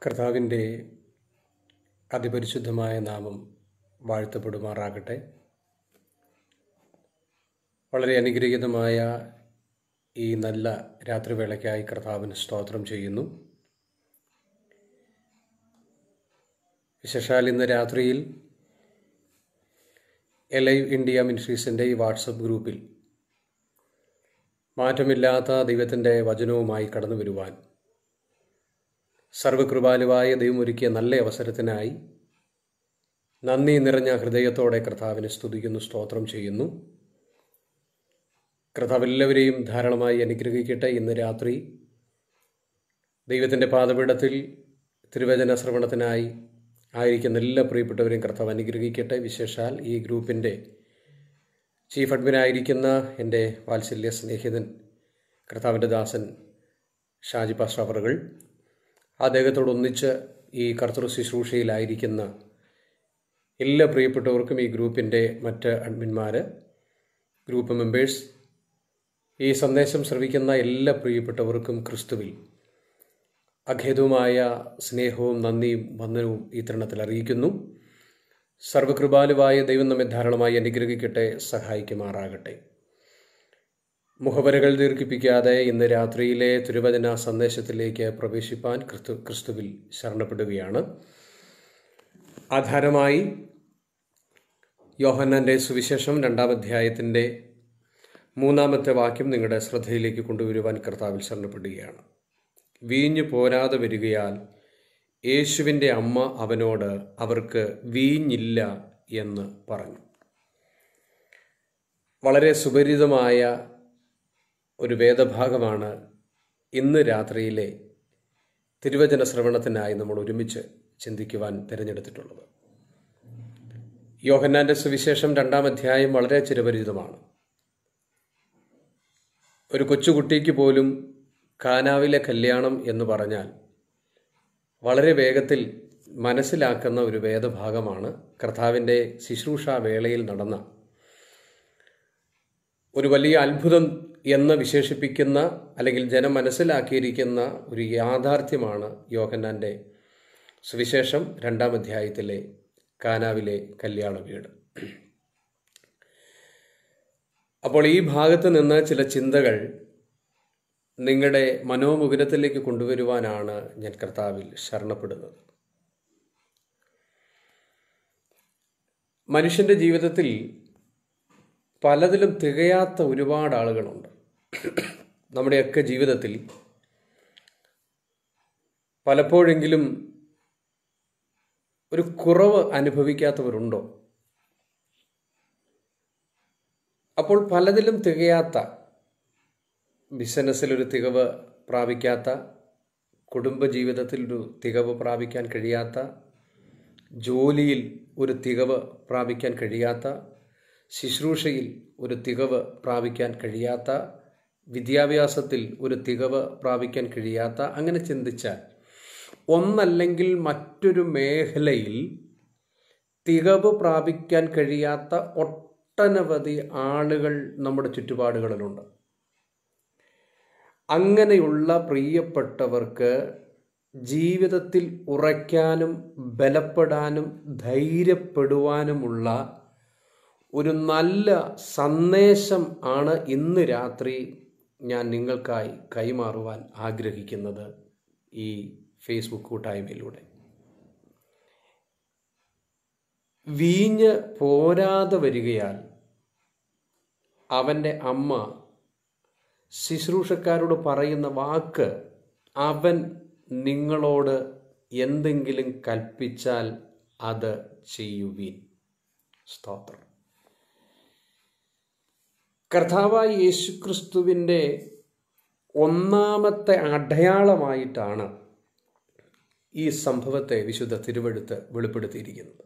കർത്താവിൻ്റെ അതിപരിശുദ്ധമായ നാമം വാഴ്ത്തപ്പെടുമാറാകട്ടെ വളരെ അനുഗ്രഹീതമായ ഈ നല്ല രാത്രിവേളയ്ക്കായി കർത്താവിന് സ്തോത്രം ചെയ്യുന്നു വിശേഷാൽ ഇന്ന് രാത്രിയിൽ എലൈവ് ഇന്ത്യ മിനിസ്ട്രീസിൻ്റെ ഈ വാട്സപ്പ് ഗ്രൂപ്പിൽ മാറ്റമില്ലാത്ത ദൈവത്തിൻ്റെ വചനവുമായി കടന്നു വരുവാൻ സർവകൃപാലുവായ ദൈവമൊരുക്കിയ നല്ല അവസരത്തിനായി നന്ദി നിറഞ്ഞ ഹൃദയത്തോടെ കർത്താവിനെ സ്തുതിക്കുന്നു സ്തോത്രം ചെയ്യുന്നു കർത്താവ് എല്ലാവരെയും ധാരാളമായി അനുഗ്രഹിക്കട്ടെ ഇന്ന് രാത്രി ദൈവത്തിൻ്റെ പാദപീഠത്തിൽ തിരുവചന ശ്രവണത്തിനായി ആയിരിക്കുന്ന എല്ലാ പ്രിയപ്പെട്ടവരെയും കർത്താവ് അനുഗ്രഹിക്കട്ടെ വിശേഷാൽ ഈ ഗ്രൂപ്പിൻ്റെ ചീഫ് അഡ്മിനായിരിക്കുന്ന എൻ്റെ വാത്സല്യ സ്നേഹിതൻ കർത്താവിൻ്റെ ദാസൻ ഷാജി പാസ്റ്റവറുകൾ അദ്ദേഹത്തോടൊന്നിച്ച് ഈ കർത്തൃ ശുശ്രൂഷയിലായിരിക്കുന്ന എല്ലാ പ്രിയപ്പെട്ടവർക്കും ഈ ഗ്രൂപ്പിൻ്റെ മറ്റ് അഡ്മിന്മാർ ഗ്രൂപ്പ് മെമ്പേഴ്സ് ഈ സന്ദേശം ശ്രവിക്കുന്ന എല്ലാ പ്രിയപ്പെട്ടവർക്കും ക്രിസ്തുവിൽ അഖേദവുമായ സ്നേഹവും നന്ദിയും വന്ദനവും ഈ തരുണത്തിൽ അറിയിക്കുന്നു സർവകൃപാലുവായ ദൈവം നമ്മെ ധാരാളമായി അനുഗ്രഹിക്കട്ടെ സഹായിക്കുമാറാകട്ടെ മുഖവരകൾ ദീർഘിപ്പിക്കാതെ ഇന്ന് രാത്രിയിലെ തിരുവചന സന്ദേശത്തിലേക്ക് പ്രവേശിപ്പാൻ ക്രിസ്തു ക്രിസ്തുവിൽ ശരണപ്പെടുകയാണ് ആധാരമായി യോഹന്നാൻ്റെ സുവിശേഷം രണ്ടാം അധ്യായത്തിൻ്റെ മൂന്നാമത്തെ വാക്യം നിങ്ങളുടെ ശ്രദ്ധയിലേക്ക് കൊണ്ടുവരുവാൻ കർത്താവിൽ ശരണപ്പെടുകയാണ് വീഞ്ഞു പോരാതെ വരികയാൽ യേശുവിൻ്റെ അമ്മ അവനോട് അവർക്ക് വീഞ്ഞില്ല എന്ന് പറഞ്ഞു വളരെ സുപരിതമായ ഒരു വേദഭാഗമാണ് ഇന്ന് രാത്രിയിലെ തിരുവചന ശ്രവണത്തിനായി നമ്മൾ ഒരുമിച്ച് ചിന്തിക്കുവാൻ തിരഞ്ഞെടുത്തിട്ടുള്ളത് യോഹന്നാന്റെ സുവിശേഷം രണ്ടാം അധ്യായം വളരെ ചിരപരിചിതമാണ് ഒരു കൊച്ചുകുട്ടിക്ക് പോലും കാനാവിലെ കല്യാണം എന്ന് പറഞ്ഞാൽ വളരെ വേഗത്തിൽ മനസ്സിലാക്കുന്ന ഒരു വേദഭാഗമാണ് കർത്താവിൻ്റെ ശുശ്രൂഷ വേളയിൽ നടന്ന ഒരു വലിയ അത്ഭുതം എന്ന് വിശേഷിപ്പിക്കുന്ന അല്ലെങ്കിൽ ജനം മനസ്സിലാക്കിയിരിക്കുന്ന ഒരു യാഥാർത്ഥ്യമാണ് യോഹന്നാൻ്റെ സുവിശേഷം രണ്ടാം അധ്യായത്തിലെ കാനാവിലെ കല്യാണ വീട് അപ്പോൾ ഈ ഭാഗത്ത് നിന്ന് ചില ചിന്തകൾ നിങ്ങളുടെ മനോമുകുരത്തിലേക്ക് കൊണ്ടുവരുവാനാണ് ഞാൻ കർത്താവിൽ ശരണപ്പെടുന്നത് മനുഷ്യൻ്റെ ജീവിതത്തിൽ പലതിലും തികയാത്ത ഒരുപാട് ആളുകളുണ്ട് നമ്മുടെയൊക്കെ ജീവിതത്തിൽ പലപ്പോഴെങ്കിലും ഒരു കുറവ് അനുഭവിക്കാത്തവരുണ്ടോ അപ്പോൾ പലതിലും തികയാത്ത ബിസിനസ്സിൽ ഒരു തികവ് പ്രാപിക്കാത്ത കുടുംബജീവിതത്തിൽ ഒരു തികവ് പ്രാപിക്കാൻ കഴിയാത്ത ജോലിയിൽ ഒരു തികവ് പ്രാപിക്കാൻ കഴിയാത്ത ശുശ്രൂഷയിൽ ഒരു തികവ് പ്രാപിക്കാൻ കഴിയാത്ത വിദ്യാഭ്യാസത്തിൽ ഒരു തികവ് പ്രാപിക്കാൻ കഴിയാത്ത അങ്ങനെ ചിന്തിച്ചാൽ ഒന്നല്ലെങ്കിൽ മറ്റൊരു മേഖലയിൽ തികവ് പ്രാപിക്കാൻ കഴിയാത്ത ഒട്ടനവധി ആളുകൾ നമ്മുടെ ചുറ്റുപാടുകളിലുണ്ട് അങ്ങനെയുള്ള പ്രിയപ്പെട്ടവർക്ക് ജീവിതത്തിൽ ഉറയ്ക്കാനും ബലപ്പെടാനും ധൈര്യപ്പെടുവാനുമുള്ള ഒരു നല്ല സന്ദേശം ആണ് ഇന്ന് രാത്രി ഞാൻ നിങ്ങൾക്കായി കൈമാറുവാൻ ആഗ്രഹിക്കുന്നത് ഈ ഫേസ്ബുക്ക് കൂട്ടായ്മയിലൂടെ വീഞ്ഞ് പോരാതെ വരികയാൽ അവൻ്റെ അമ്മ ശുശ്രൂഷക്കാരോട് പറയുന്ന വാക്ക് അവൻ നിങ്ങളോട് എന്തെങ്കിലും കൽപ്പിച്ചാൽ അത് ചെയ്യുവീൻ സ്തോത്രം കർത്താവായ യേശുക്രിസ്തുവിൻ്റെ ഒന്നാമത്തെ അടയാളമായിട്ടാണ് ഈ സംഭവത്തെ വിശുദ്ധ തിരുവഴുത്ത് വെളിപ്പെടുത്തിയിരിക്കുന്നത്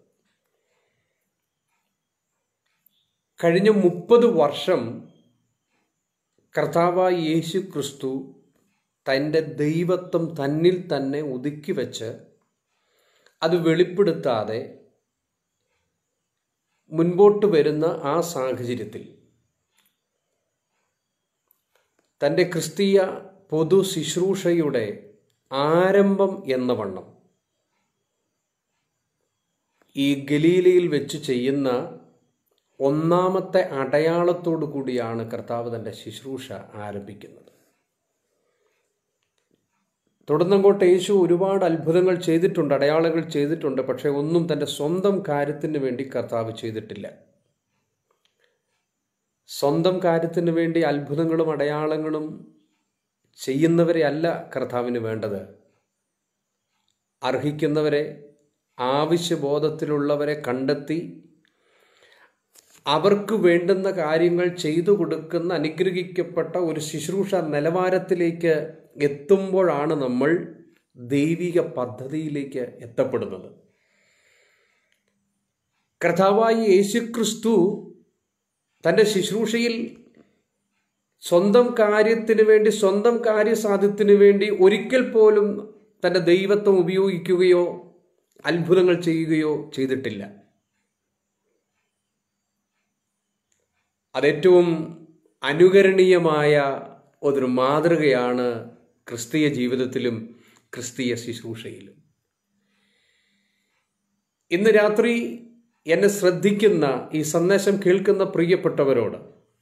കഴിഞ്ഞ മുപ്പത് വർഷം കർത്താവായ യേശു ക്രിസ്തു തൻ്റെ ദൈവത്വം തന്നിൽ തന്നെ ഒതുക്കി വെച്ച് അത് വെളിപ്പെടുത്താതെ മുൻപോട്ട് വരുന്ന ആ സാഹചര്യത്തിൽ തൻ്റെ ക്രിസ്തീയ പൊതു ശുശ്രൂഷയുടെ ആരംഭം എന്ന വണ്ണം ഈ ഗലീലയിൽ വെച്ച് ചെയ്യുന്ന ഒന്നാമത്തെ അടയാളത്തോടു കൂടിയാണ് കർത്താവ് തൻ്റെ ശുശ്രൂഷ ആരംഭിക്കുന്നത് തുടർന്നങ്ങോട്ട് യേശു ഒരുപാട് അത്ഭുതങ്ങൾ ചെയ്തിട്ടുണ്ട് അടയാളങ്ങൾ ചെയ്തിട്ടുണ്ട് പക്ഷേ ഒന്നും തൻ്റെ സ്വന്തം കാര്യത്തിന് വേണ്ടി കർത്താവ് ചെയ്തിട്ടില്ല സ്വന്തം കാര്യത്തിന് വേണ്ടി അത്ഭുതങ്ങളും അടയാളങ്ങളും ചെയ്യുന്നവരെ അല്ല കർത്താവിന് വേണ്ടത് അർഹിക്കുന്നവരെ ആവശ്യബോധത്തിലുള്ളവരെ കണ്ടെത്തി അവർക്ക് വേണ്ടുന്ന കാര്യങ്ങൾ ചെയ്തു കൊടുക്കുന്ന അനുഗ്രഹിക്കപ്പെട്ട ഒരു ശുശ്രൂഷ നിലവാരത്തിലേക്ക് എത്തുമ്പോഴാണ് നമ്മൾ ദൈവിക പദ്ധതിയിലേക്ക് എത്തപ്പെടുന്നത് കർത്താവായി യേശുക്രിസ്തു തൻ്റെ ശുശ്രൂഷയിൽ സ്വന്തം കാര്യത്തിന് വേണ്ടി സ്വന്തം കാര്യസാധ്യത്തിന് വേണ്ടി ഒരിക്കൽ പോലും തൻ്റെ ദൈവത്വം ഉപയോഗിക്കുകയോ അത്ഭുതങ്ങൾ ചെയ്യുകയോ ചെയ്തിട്ടില്ല അതേറ്റവും അനുകരണീയമായ ഒരു മാതൃകയാണ് ക്രിസ്തീയ ജീവിതത്തിലും ക്രിസ്തീയ ശുശ്രൂഷയിലും ഇന്ന് രാത്രി എന്നെ ശ്രദ്ധിക്കുന്ന ഈ സന്ദേശം കേൾക്കുന്ന പ്രിയപ്പെട്ടവരോട്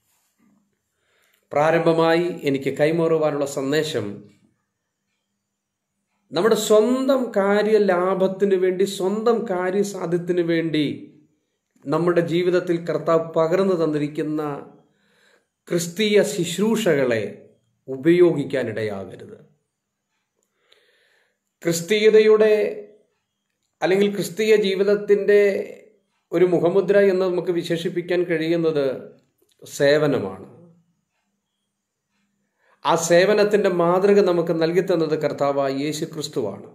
പ്രാരംഭമായി എനിക്ക് കൈമാറുവാനുള്ള സന്ദേശം നമ്മുടെ സ്വന്തം കാര്യ ലാഭത്തിന് വേണ്ടി സ്വന്തം കാര്യസാധ്യത്തിന് വേണ്ടി നമ്മുടെ ജീവിതത്തിൽ കർത്താവ് പകർന്നു തന്നിരിക്കുന്ന ക്രിസ്തീയ ശുശ്രൂഷകളെ ഉപയോഗിക്കാനിടയാകരുത് ക്രിസ്തീയതയുടെ അല്ലെങ്കിൽ ക്രിസ്തീയ ജീവിതത്തിൻ്റെ ഒരു മുഖമുദ്ര എന്ന് നമുക്ക് വിശേഷിപ്പിക്കാൻ കഴിയുന്നത് സേവനമാണ് ആ സേവനത്തിൻ്റെ മാതൃക നമുക്ക് നൽകി തന്നത് കർത്താവായ യേശു ക്രിസ്തുവാണ്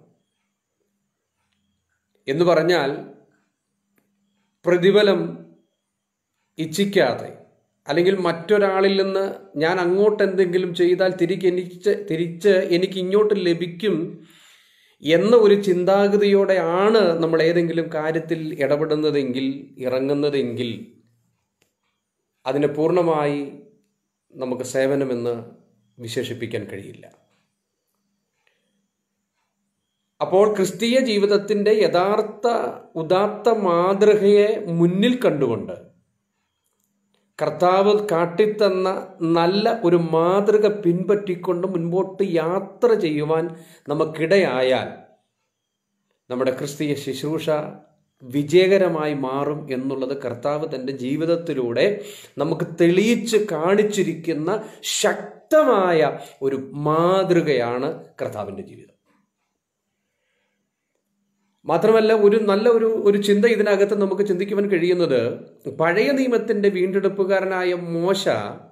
എന്ന് പറഞ്ഞാൽ പ്രതിഫലം ഇച്ഛിക്കാതെ അല്ലെങ്കിൽ മറ്റൊരാളിൽ നിന്ന് ഞാൻ അങ്ങോട്ട് എന്തെങ്കിലും ചെയ്താൽ തിരികെ എനിക്ക് തിരിച്ച് എനിക്ക് ഇങ്ങോട്ട് ലഭിക്കും എന്ന ഒരു ചിന്താഗതിയോടെ ആണ് നമ്മൾ ഏതെങ്കിലും കാര്യത്തിൽ ഇടപെടുന്നതെങ്കിൽ ഇറങ്ങുന്നതെങ്കിൽ അതിനെ പൂർണ്ണമായി നമുക്ക് സേവനമെന്ന് വിശേഷിപ്പിക്കാൻ കഴിയില്ല അപ്പോൾ ക്രിസ്തീയ ജീവിതത്തിൻ്റെ യഥാർത്ഥ ഉദാത്ത മാതൃകയെ മുന്നിൽ കണ്ടുകൊണ്ട് കർത്താവ് കാട്ടിത്തന്ന നല്ല ഒരു മാതൃക പിൻപറ്റിക്കൊണ്ട് മുൻപോട്ട് യാത്ര ചെയ്യുവാൻ നമുക്കിടയായാൽ നമ്മുടെ ക്രിസ്തീയ ശുശ്രൂഷ വിജയകരമായി മാറും എന്നുള്ളത് കർത്താവ് തൻ്റെ ജീവിതത്തിലൂടെ നമുക്ക് തെളിയിച്ച് കാണിച്ചിരിക്കുന്ന ശക്തമായ ഒരു മാതൃകയാണ് കർത്താവിൻ്റെ ജീവിതം മാത്രമല്ല ഒരു നല്ല ഒരു ഒരു ചിന്ത ഇതിനകത്ത് നമുക്ക് ചിന്തിക്കുവാൻ കഴിയുന്നത് പഴയ നിയമത്തിൻ്റെ വീണ്ടെടുപ്പുകാരനായ മോശ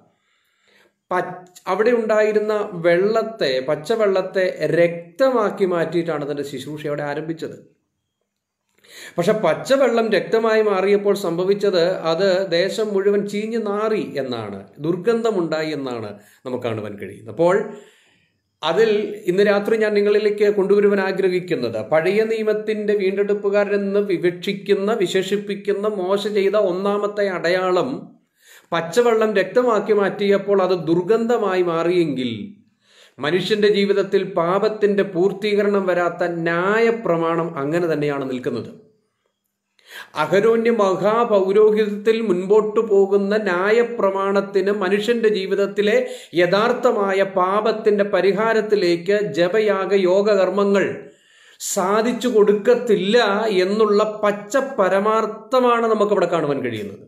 പച്ച അവിടെ ഉണ്ടായിരുന്ന വെള്ളത്തെ പച്ചവെള്ളത്തെ രക്തമാക്കി മാറ്റിയിട്ടാണ് തൻ്റെ ശുശ്രൂഷ അവിടെ ആരംഭിച്ചത് പക്ഷെ പച്ചവെള്ളം രക്തമായി മാറിയപ്പോൾ സംഭവിച്ചത് അത് ദേശം മുഴുവൻ ചീഞ്ഞു നാറി എന്നാണ് ദുർഗന്ധമുണ്ടായി എന്നാണ് നമുക്ക് കാണുവാൻ കഴിയുന്നത് അപ്പോൾ അതിൽ ഇന്ന് രാത്രി ഞാൻ നിങ്ങളിലേക്ക് കൊണ്ടുവരുവാൻ ആഗ്രഹിക്കുന്നത് പഴയ നിയമത്തിന്റെ വീണ്ടെടുപ്പുകാരെന്ന് വിവക്ഷിക്കുന്ന വിശേഷിപ്പിക്കുന്ന മോശ ചെയ്ത ഒന്നാമത്തെ അടയാളം പച്ചവെള്ളം രക്തമാക്കി മാറ്റിയപ്പോൾ അത് ദുർഗന്ധമായി മാറിയെങ്കിൽ മനുഷ്യന്റെ ജീവിതത്തിൽ പാപത്തിന്റെ പൂർത്തീകരണം വരാത്ത ന്യായപ്രമാണം അങ്ങനെ തന്നെയാണ് നിൽക്കുന്നത് അഹരോന്യ മഹാപൗരോഹിതത്തിൽ മുൻപോട്ടു പോകുന്ന ന്യായപ്രമാണത്തിന് മനുഷ്യന്റെ ജീവിതത്തിലെ യഥാർത്ഥമായ പാപത്തിന്റെ പരിഹാരത്തിലേക്ക് ജപയാഗ യോഗകർമ്മങ്ങൾ സാധിച്ചു കൊടുക്കത്തില്ല എന്നുള്ള പച്ച പരമാർത്ഥമാണ് നമുക്കവിടെ കാണുവാൻ കഴിയുന്നത്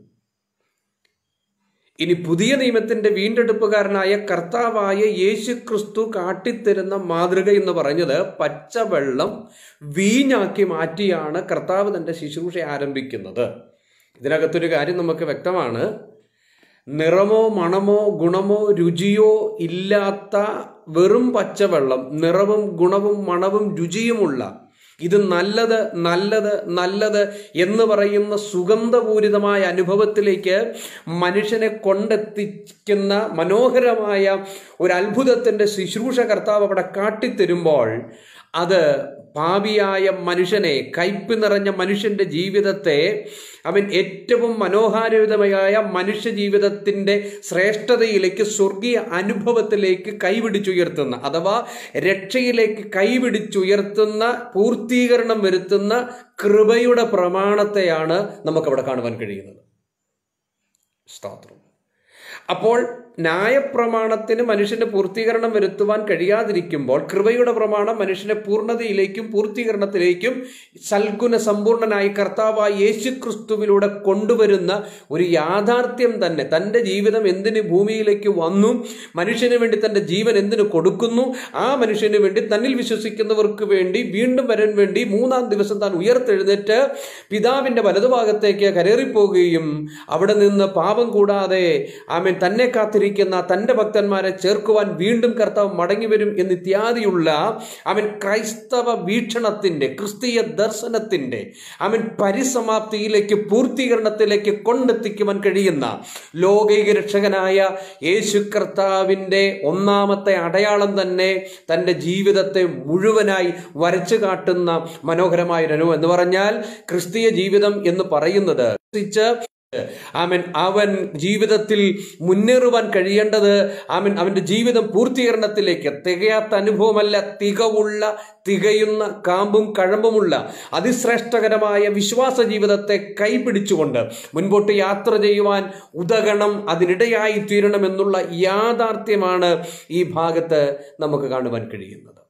ഇനി പുതിയ നിയമത്തിന്റെ വീണ്ടെടുപ്പുകാരനായ കർത്താവായ യേശു ക്രിസ്തു കാട്ടിത്തരുന്ന മാതൃക എന്ന് പറഞ്ഞത് പച്ചവെള്ളം വീഞ്ഞാക്കി മാറ്റിയാണ് കർത്താവ് തന്റെ ശുശ്രൂഷ ആരംഭിക്കുന്നത് ഇതിനകത്തൊരു കാര്യം നമുക്ക് വ്യക്തമാണ് നിറമോ മണമോ ഗുണമോ രുചിയോ ഇല്ലാത്ത വെറും പച്ചവെള്ളം നിറവും ഗുണവും മണവും രുചിയുമുള്ള ഇത് നല്ലത് നല്ലത് നല്ലത് എന്ന് പറയുന്ന സുഗന്ധപൂരിതമായ അനുഭവത്തിലേക്ക് മനുഷ്യനെ കൊണ്ടെത്തിക്കുന്ന മനോഹരമായ ഒരു അത്ഭുതത്തിൻ്റെ ശുശ്രൂഷ കർത്താവ് അവിടെ കാട്ടിത്തരുമ്പോൾ അത് പാപിയായ മനുഷ്യനെ കയ്പ് നിറഞ്ഞ മനുഷ്യന്റെ ജീവിതത്തെ അവൻ ഏറ്റവും മനോഹാരിതമായ മനുഷ്യ ജീവിതത്തിന്റെ ശ്രേഷ്ഠതയിലേക്ക് സ്വർഗീയ അനുഭവത്തിലേക്ക് കൈപിടിച്ചുയർത്തുന്ന അഥവാ രക്ഷയിലേക്ക് കൈപിടിച്ചുയർത്തുന്ന പൂർത്തീകരണം വരുത്തുന്ന കൃപയുടെ പ്രമാണത്തെയാണ് നമുക്കവിടെ കാണുവാൻ കഴിയുന്നത് സ്തോത്രം അപ്പോൾ ന്യായപ്രമാണത്തിന് മനുഷ്യന് പൂർത്തീകരണം വരുത്തുവാൻ കഴിയാതിരിക്കുമ്പോൾ കൃപയുടെ പ്രമാണം മനുഷ്യനെ പൂർണ്ണതയിലേക്കും പൂർത്തീകരണത്തിലേക്കും സൽഗുണ സമ്പൂർണനായി കർത്താവായ യേശു ക്രിസ്തുവിലൂടെ കൊണ്ടുവരുന്ന ഒരു യാഥാർത്ഥ്യം തന്നെ തൻ്റെ ജീവിതം എന്തിന് ഭൂമിയിലേക്ക് വന്നു മനുഷ്യന് വേണ്ടി തൻ്റെ ജീവൻ എന്തിനു കൊടുക്കുന്നു ആ മനുഷ്യന് വേണ്ടി തന്നിൽ വിശ്വസിക്കുന്നവർക്ക് വേണ്ടി വീണ്ടും വരാൻ വേണ്ടി മൂന്നാം ദിവസം താൻ ഉയർത്തെഴുന്നേറ്റ് പിതാവിൻ്റെ വലതുഭാഗത്തേക്ക് കരേറിപ്പോകുകയും അവിടെ നിന്ന് പാപം കൂടാതെ ആമൻ തന്നെ കാത്തിരിക്കുന്ന തൻ്റെ ഭക്തന്മാരെ ചേർക്കുവാൻ വീണ്ടും കർത്താവ് മടങ്ങി വരും എന്നിത്യാദിയുള്ള അവൻ ക്രൈസ്തവ വീക്ഷണത്തിൻ്റെ ക്രിസ്തീയ ദർശനത്തിൻ്റെ അവൻ പരിസമാപ്തിയിലേക്ക് പൂർത്തീകരണത്തിലേക്ക് കൊണ്ടെത്തിക്കുവാൻ കഴിയുന്ന ലോകൈക രക്ഷകനായ യേശു കർത്താവിൻ്റെ ഒന്നാമത്തെ അടയാളം തന്നെ തൻ്റെ ജീവിതത്തെ മുഴുവനായി വരച്ചു കാട്ടുന്ന മനോഹരമായ ഒരു അനുഭവം എന്ന് പറഞ്ഞാൽ ക്രിസ്തീയ ജീവിതം എന്ന് പറയുന്നത് ആമൻ അവൻ ജീവിതത്തിൽ മുന്നേറുവാൻ കഴിയേണ്ടത് ആമൻ അവന്റെ ജീവിതം പൂർത്തീകരണത്തിലേക്ക് തികയാത്ത അനുഭവമല്ല തികവുള്ള തികയുന്ന കാമ്പും കഴമ്പുമുള്ള അതിശ്രേഷ്ഠകരമായ വിശ്വാസ ജീവിതത്തെ കൈപിടിച്ചുകൊണ്ട് മുൻപോട്ട് യാത്ര ചെയ്യുവാൻ ഉതകണം അതിനിടയായി തീരണമെന്നുള്ള യാഥാർത്ഥ്യമാണ് ഈ ഭാഗത്ത് നമുക്ക് കാണുവാൻ കഴിയുന്നത്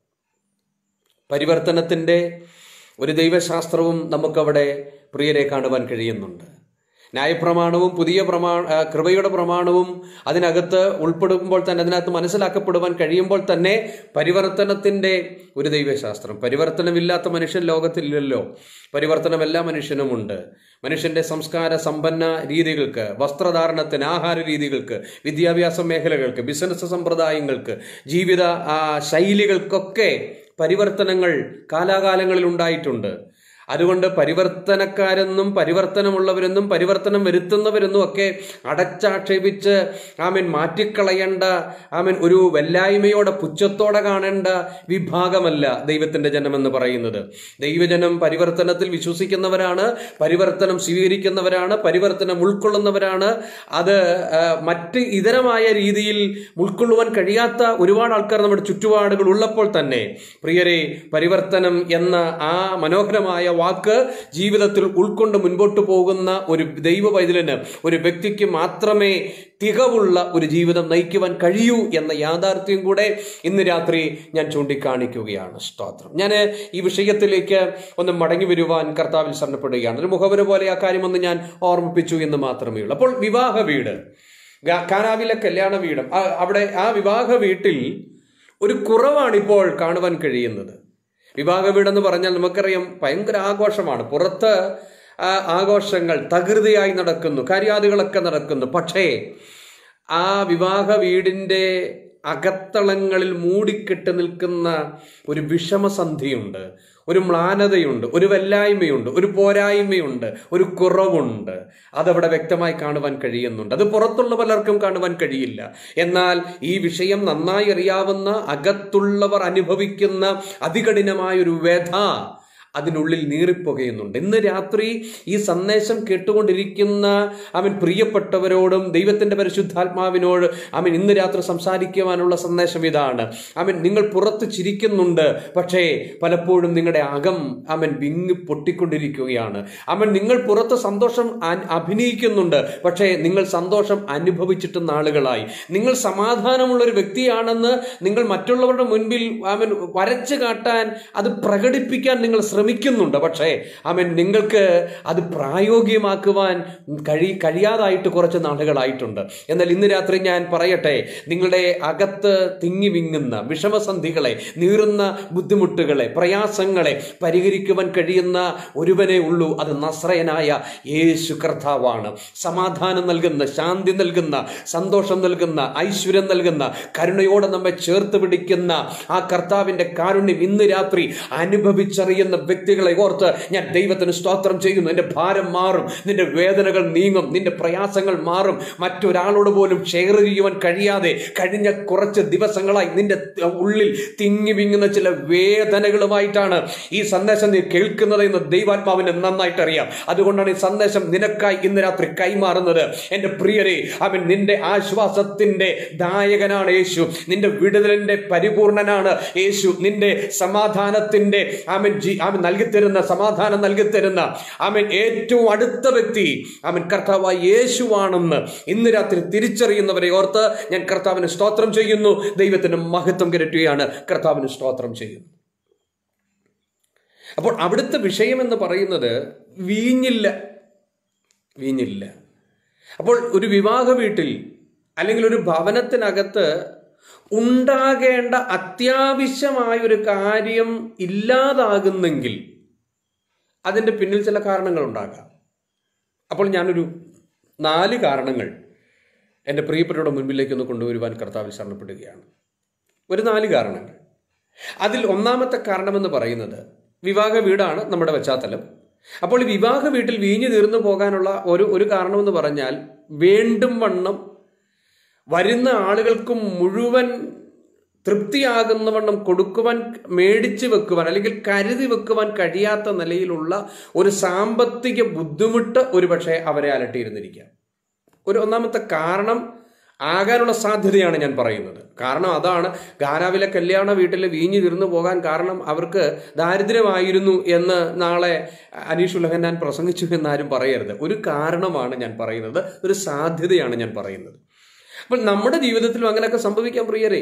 പരിവർത്തനത്തിൻ്റെ ഒരു ദൈവശാസ്ത്രവും നമുക്കവിടെ പ്രിയരെ കാണുവാൻ കഴിയുന്നുണ്ട് ന്യായപ്രമാണവും പുതിയ പ്രമാ ആ, കൃപയുടെ പ്രമാണവും അതിനകത്ത് ഉൾപ്പെടുമ്പോൾ തന്നെ അതിനകത്ത് മനസ്സിലാക്കപ്പെടുവാൻ കഴിയുമ്പോൾ തന്നെ പരിവർത്തനത്തിൻ്റെ ഒരു ദൈവശാസ്ത്രം പരിവർത്തനമില്ലാത്ത മനുഷ്യൻ ലോകത്തിലില്ലല്ലോ പരിവർത്തനം എല്ലാ മനുഷ്യനുമുണ്ട് മനുഷ്യന്റെ സംസ്കാര സമ്പന്ന രീതികൾക്ക് വസ്ത്രധാരണത്തിന് ആഹാര രീതികൾക്ക് വിദ്യാഭ്യാസ മേഖലകൾക്ക് ബിസിനസ് സമ്പ്രദായങ്ങൾക്ക് ജീവിത ആ, ശൈലികൾക്കൊക്കെ പരിവർത്തനങ്ങൾ കാലാകാലങ്ങളിൽ ഉണ്ടായിട്ടുണ്ട് അതുകൊണ്ട് പരിവർത്തനക്കാരെന്നും പരിവർത്തനമുള്ളവരെന്നും പരിവർത്തനം വരുത്തുന്നവരെന്നും ഒക്കെ അടച്ചാക്ഷേപിച്ച് ആമൻ മാറ്റിക്കളയേണ്ട ആമൻ ഒരു വെല്ലായ്മയോടെ പുച്ഛത്തോടെ കാണേണ്ട വിഭാഗമല്ല ദൈവത്തിന്റെ ജനമെന്ന് പറയുന്നത് ദൈവജനം പരിവർത്തനത്തിൽ വിശ്വസിക്കുന്നവരാണ് പരിവർത്തനം സ്വീകരിക്കുന്നവരാണ് പരിവർത്തനം ഉൾക്കൊള്ളുന്നവരാണ് അത് ആ, മറ്റ് ഇതരമായ രീതിയിൽ ഉൾക്കൊള്ളുവാൻ കഴിയാത്ത ഒരുപാട് ആൾക്കാർ നമ്മുടെ ചുറ്റുപാടുകൾ ഉള്ളപ്പോൾ തന്നെ പ്രിയരെ പരിവർത്തനം എന്ന ആ മനോഹരമായ വാക്ക് ജീവിതത്തിൽ ഉൾക്കൊണ്ട് മുൻപോട്ട് പോകുന്ന ഒരു ദൈവ പൈതലിന് ഒരു വ്യക്തിക്ക് മാത്രമേ തികവുള്ള ഒരു ജീവിതം നയിക്കുവാൻ കഴിയൂ എന്ന യാഥാർത്ഥ്യം കൂടെ ഇന്ന് രാത്രി ഞാൻ ചൂണ്ടിക്കാണിക്കുകയാണ് സ്തോത്രം ഞാൻ ഈ വിഷയത്തിലേക്ക് ഒന്ന് മടങ്ങി വരുവാൻ കർത്താവിൽ ശരണപ്പെടുകയാണ് ഒരു മുഖവര പോലെ ആ കാര്യമൊന്ന് ഞാൻ ഓർമ്മിപ്പിച്ചു എന്ന് മാത്രമേ ഉള്ളൂ അപ്പോൾ വിവാഹ വീട് ഗ- കാനാവിലെ കല്യാണ വീടും ആ- അവിടെ ആ വിവാഹ വീട്ടിൽ ഒരു കുറവാണ് ഇപ്പോൾ കാണുവാൻ കഴിയുന്നത് വിവാഹ വീടെന്ന് പറഞ്ഞാൽ നമുക്കറിയാം ഭയങ്കര ആഘോഷമാണ് പുറത്ത് ആ ആഘോഷങ്ങൾ തകൃതിയായി നടക്കുന്നു കാര്യാദികളൊക്കെ നടക്കുന്നു പക്ഷേ ആ വിവാഹ വീടിൻ്റെ അകത്തളങ്ങളിൽ മൂടിക്കെട്ട് നിൽക്കുന്ന ഒരു വിഷമസന്ധിയുണ്ട് ഒരു മ്ലാനതയുണ്ട് ഒരു വല്ലായ്മയുണ്ട് ഒരു പോരായ്മയുണ്ട് ഒരു കുറവുണ്ട് അതവിടെ വ്യക്തമായി കാണുവാൻ കഴിയുന്നുണ്ട് അത് പുറത്തുള്ള പലർക്കും കാണുവാൻ കഴിയില്ല എന്നാൽ ഈ വിഷയം നന്നായി അറിയാവുന്ന അകത്തുള്ളവർ അനുഭവിക്കുന്ന അതികഠിനമായ ഒരു വ്യഥ അതിനുള്ളിൽ നീറിപ്പുകയുന്നുണ്ട് ഇന്ന് രാത്രി ഈ സന്ദേശം കേട്ടുകൊണ്ടിരിക്കുന്ന അവൻ പ്രിയപ്പെട്ടവരോടും ദൈവത്തിന്റെ പരിശുദ്ധാത്മാവിനോട് അവൻ ഇന്ന് രാത്രി സംസാരിക്കുവാനുള്ള സന്ദേശം ഇതാണ് അവൻ നിങ്ങൾ പുറത്ത് ചിരിക്കുന്നുണ്ട് പക്ഷേ പലപ്പോഴും നിങ്ങളുടെ അകം അവൻ വിങ്ങി പൊട്ടിക്കൊണ്ടിരിക്കുകയാണ് അവൻ നിങ്ങൾ പുറത്ത് സന്തോഷം അ- അഭിനയിക്കുന്നുണ്ട് പക്ഷേ നിങ്ങൾ സന്തോഷം അനുഭവിച്ചിട്ട് നാളുകളായി നിങ്ങൾ സമാധാനമുള്ള ഒരു വ്യക്തിയാണെന്ന് നിങ്ങൾ മറ്റുള്ളവരുടെ മുൻപിൽ അവൻ വരച്ചു കാട്ടാൻ അത് പ്രകടിപ്പിക്കാൻ നിങ്ങൾ ശ്രമിക്കുന്നുണ്ട് പക്ഷേ അവൻ നിങ്ങൾക്ക് അത് പ്രായോഗികമാക്കുവാൻ കഴി കഴിയാതായിട്ട് കുറച്ച് നാളുകളായിട്ടുണ്ട് എന്നാൽ ഇന്ന് രാത്രി ഞാൻ പറയട്ടെ നിങ്ങളുടെ അകത്ത് തിങ്ങി വിങ്ങുന്ന വിഷമസന്ധികളെ നീറുന്ന ബുദ്ധിമുട്ടുകളെ പ്രയാസങ്ങളെ പരിഹരിക്കുവാൻ കഴിയുന്ന ഒരുവനേ ഉള്ളൂ അത് നസ്രയനായ യേശു കർത്താവാണ് സമാധാനം നൽകുന്ന ശാന്തി നൽകുന്ന സന്തോഷം നൽകുന്ന ഐശ്വര്യം നൽകുന്ന കരുണയോടെ നമ്മെ ചേർത്ത് പിടിക്കുന്ന ആ കർത്താവിന്റെ കാരുണ്യം ഇന്ന് രാത്രി അനുഭവിച്ചറിയുന്ന വ്യക്തികളെ ഓർത്ത് ഞാൻ ദൈവത്തിന് സ്തോത്രം ചെയ്യുന്നു നിന്റെ ഭാരം മാറും നിന്റെ വേദനകൾ നീങ്ങും നിന്റെ പ്രയാസങ്ങൾ മാറും മറ്റൊരാളോട് പോലും ഷെയർ ചെയ്യുവാൻ കഴിയാതെ കഴിഞ്ഞ കുറച്ച് ദിവസങ്ങളായി നിന്റെ ഉള്ളിൽ തിങ്ങി വിങ്ങുന്ന ചില വേദനകളുമായിട്ടാണ് ഈ സന്ദേശം നീ കേൾക്കുന്നത് എന്ന് ദൈവാത്മാവിന് നന്നായിട്ട് അറിയാം അതുകൊണ്ടാണ് ഈ സന്ദേശം നിനക്കായി ഇന്ന് രാത്രി കൈമാറുന്നത് എൻ്റെ പ്രിയരെ അവൻ നിന്റെ ആശ്വാസത്തിന്റെ ദായകനാണ് യേശു നിന്റെ വിടുതലിന്റെ പരിപൂർണനാണ് യേശു നിന്റെ സമാധാനത്തിന്റെ അവൻ ജി അവൻ നൽകിത്തരുന്ന സമാധാനം നൽകിത്തരുന്ന അവൻ ഏറ്റവും അടുത്ത വ്യക്തി അവൻ കർത്താവായ യേശുവാണെന്ന് ഇന്ന് രാത്രി തിരിച്ചറിയുന്നവരെ ഓർത്ത് ഞാൻ കർത്താവിന് സ്തോത്രം ചെയ്യുന്നു ദൈവത്തിന് മഹത്വം കരറ്റുകയാണ് കർത്താവിന് സ്തോത്രം ചെയ്യുന്നു അപ്പോൾ അവിടുത്തെ വിഷയം എന്ന് പറയുന്നത് വീഞ്ഞില്ല വീഞ്ഞില്ല അപ്പോൾ ഒരു വിവാഹ വീട്ടിൽ അല്ലെങ്കിൽ ഒരു ഭവനത്തിനകത്ത് ഉണ്ടാകേണ്ട അത്യാവശ്യമായ ഒരു കാര്യം ഇല്ലാതാകുന്നെങ്കിൽ അതിൻ്റെ പിന്നിൽ ചില കാരണങ്ങൾ ഉണ്ടാകാം അപ്പോൾ ഞാനൊരു നാല് കാരണങ്ങൾ എൻ്റെ പ്രിയപ്പെട്ടവരുടെ മുൻപിലേക്ക് ഒന്ന് കൊണ്ടുവരുവാൻ കർത്താവിൽ ശരണപ്പെടുകയാണ് ഒരു നാല് കാരണങ്ങൾ അതിൽ ഒന്നാമത്തെ കാരണമെന്ന് പറയുന്നത് വിവാഹ വീടാണ് നമ്മുടെ പശ്ചാത്തലം അപ്പോൾ ഈ വിവാഹ വീട്ടിൽ വീഞ്ഞു തീർന്നു പോകാനുള്ള ഒരു ഒരു കാരണമെന്ന് പറഞ്ഞാൽ വേണ്ടും വണ്ണം വരുന്ന ആളുകൾക്ക് മുഴുവൻ തൃപ്തിയാകുന്ന വണ്ണം കൊടുക്കുവാൻ മേടിച്ചു വെക്കുവാൻ അല്ലെങ്കിൽ കരുതി വെക്കുവാൻ കഴിയാത്ത നിലയിലുള്ള ഒരു സാമ്പത്തിക ബുദ്ധിമുട്ട് ഒരുപക്ഷെ അവരെ അലട്ടിയിരുന്നിരിക്കാം ഒരു ഒന്നാമത്തെ കാരണം ആകാനുള്ള സാധ്യതയാണ് ഞാൻ പറയുന്നത് കാരണം അതാണ് ഗാനാവിലെ കല്യാണ വീട്ടിൽ വീഞ്ഞു തീർന്നു പോകാൻ കാരണം അവർക്ക് ദാരിദ്ര്യമായിരുന്നു എന്ന് നാളെ അനീഷ് ഉലഹന്നാൻ പ്രസംഗിച്ചു എന്നാരും പറയരുത് ഒരു കാരണമാണ് ഞാൻ പറയുന്നത് ഒരു സാധ്യതയാണ് ഞാൻ പറയുന്നത് അപ്പോൾ നമ്മുടെ ജീവിതത്തിലും അങ്ങനെയൊക്കെ സംഭവിക്കാൻ പ്രിയരേ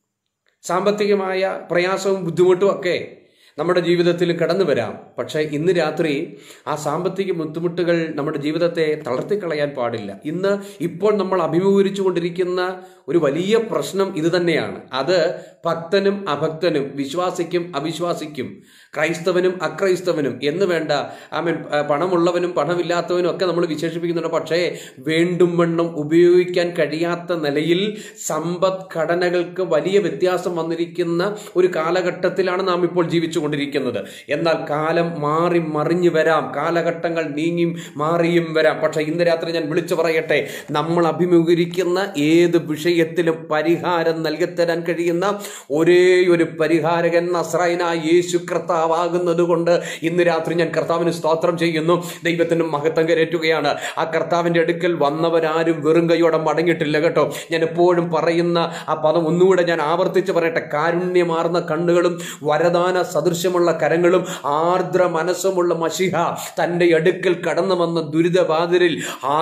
സാമ്പത്തികമായ പ്രയാസവും ബുദ്ധിമുട്ടും ഒക്കെ നമ്മുടെ ജീവിതത്തിൽ കടന്നു വരാം പക്ഷേ ഇന്ന് രാത്രി ആ സാമ്പത്തിക ബുദ്ധിമുട്ടുകൾ നമ്മുടെ ജീവിതത്തെ തളർത്തിക്കളയാൻ പാടില്ല ഇന്ന് ഇപ്പോൾ നമ്മൾ അഭിമുഖീകരിച്ചു കൊണ്ടിരിക്കുന്ന ഒരു വലിയ പ്രശ്നം ഇത് തന്നെയാണ് അത് ഭക്തനും അഭക്തനും വിശ്വാസിക്കും അവിശ്വാസിക്കും ക്രൈസ്തവനും അക്രൈസ്തവനും എന്ന് വേണ്ട ആമൻ പണമുള്ളവനും പണമില്ലാത്തവനും ഒക്കെ നമ്മൾ വിശേഷിപ്പിക്കുന്നുണ്ട് പക്ഷേ വേണ്ടും വണ്ണം ഉപയോഗിക്കാൻ കഴിയാത്ത നിലയിൽ സമ്പദ് ഘടനകൾക്ക് വലിയ വ്യത്യാസം വന്നിരിക്കുന്ന ഒരു കാലഘട്ടത്തിലാണ് നാം ഇപ്പോൾ ജീവിച്ചു കൊണ്ടിരിക്കുന്നത് എന്നാൽ കാലം മാറി മറിഞ്ഞു വരാം കാലഘട്ടങ്ങൾ നീങ്ങിയും മാറിയും വരാം പക്ഷെ ഇന്ന് രാത്രി ഞാൻ വിളിച്ചു പറയട്ടെ നമ്മൾ അഭിമുഖീകരിക്കുന്ന ഏത് വിഷയത്തിലും പരിഹാരം നൽകിത്തരാൻ കഴിയുന്ന ഒരേ ഒരു പരിഹാരകൻ നസ്രായനായ യേശു കർത്താവാകുന്നത് കൊണ്ട് ഇന്ന് രാത്രി ഞാൻ കർത്താവിന് സ്തോത്രം ചെയ്യുന്നു ദൈവത്തിന് മഹത്വം കരേറ്റുകയാണ് ആ കർത്താവിന്റെ അടുക്കൽ വന്നവരാരും വെറും കൈയോടെ മടങ്ങിയിട്ടില്ല കേട്ടോ ഞാൻ എപ്പോഴും പറയുന്ന ആ പദം ഒന്നുകൂടെ ഞാൻ ആവർത്തിച്ച് പറയട്ടെ കാരുണ്യമാർന്ന കണ്ണുകളും വരദാന സദൃശ്യമുള്ള കരങ്ങളും ആർദ്ര മനസ്സുമുള്ള മഷിഹ തൻ്റെ അടുക്കൽ കടന്നു വന്ന ദുരിതബാധിരിൽ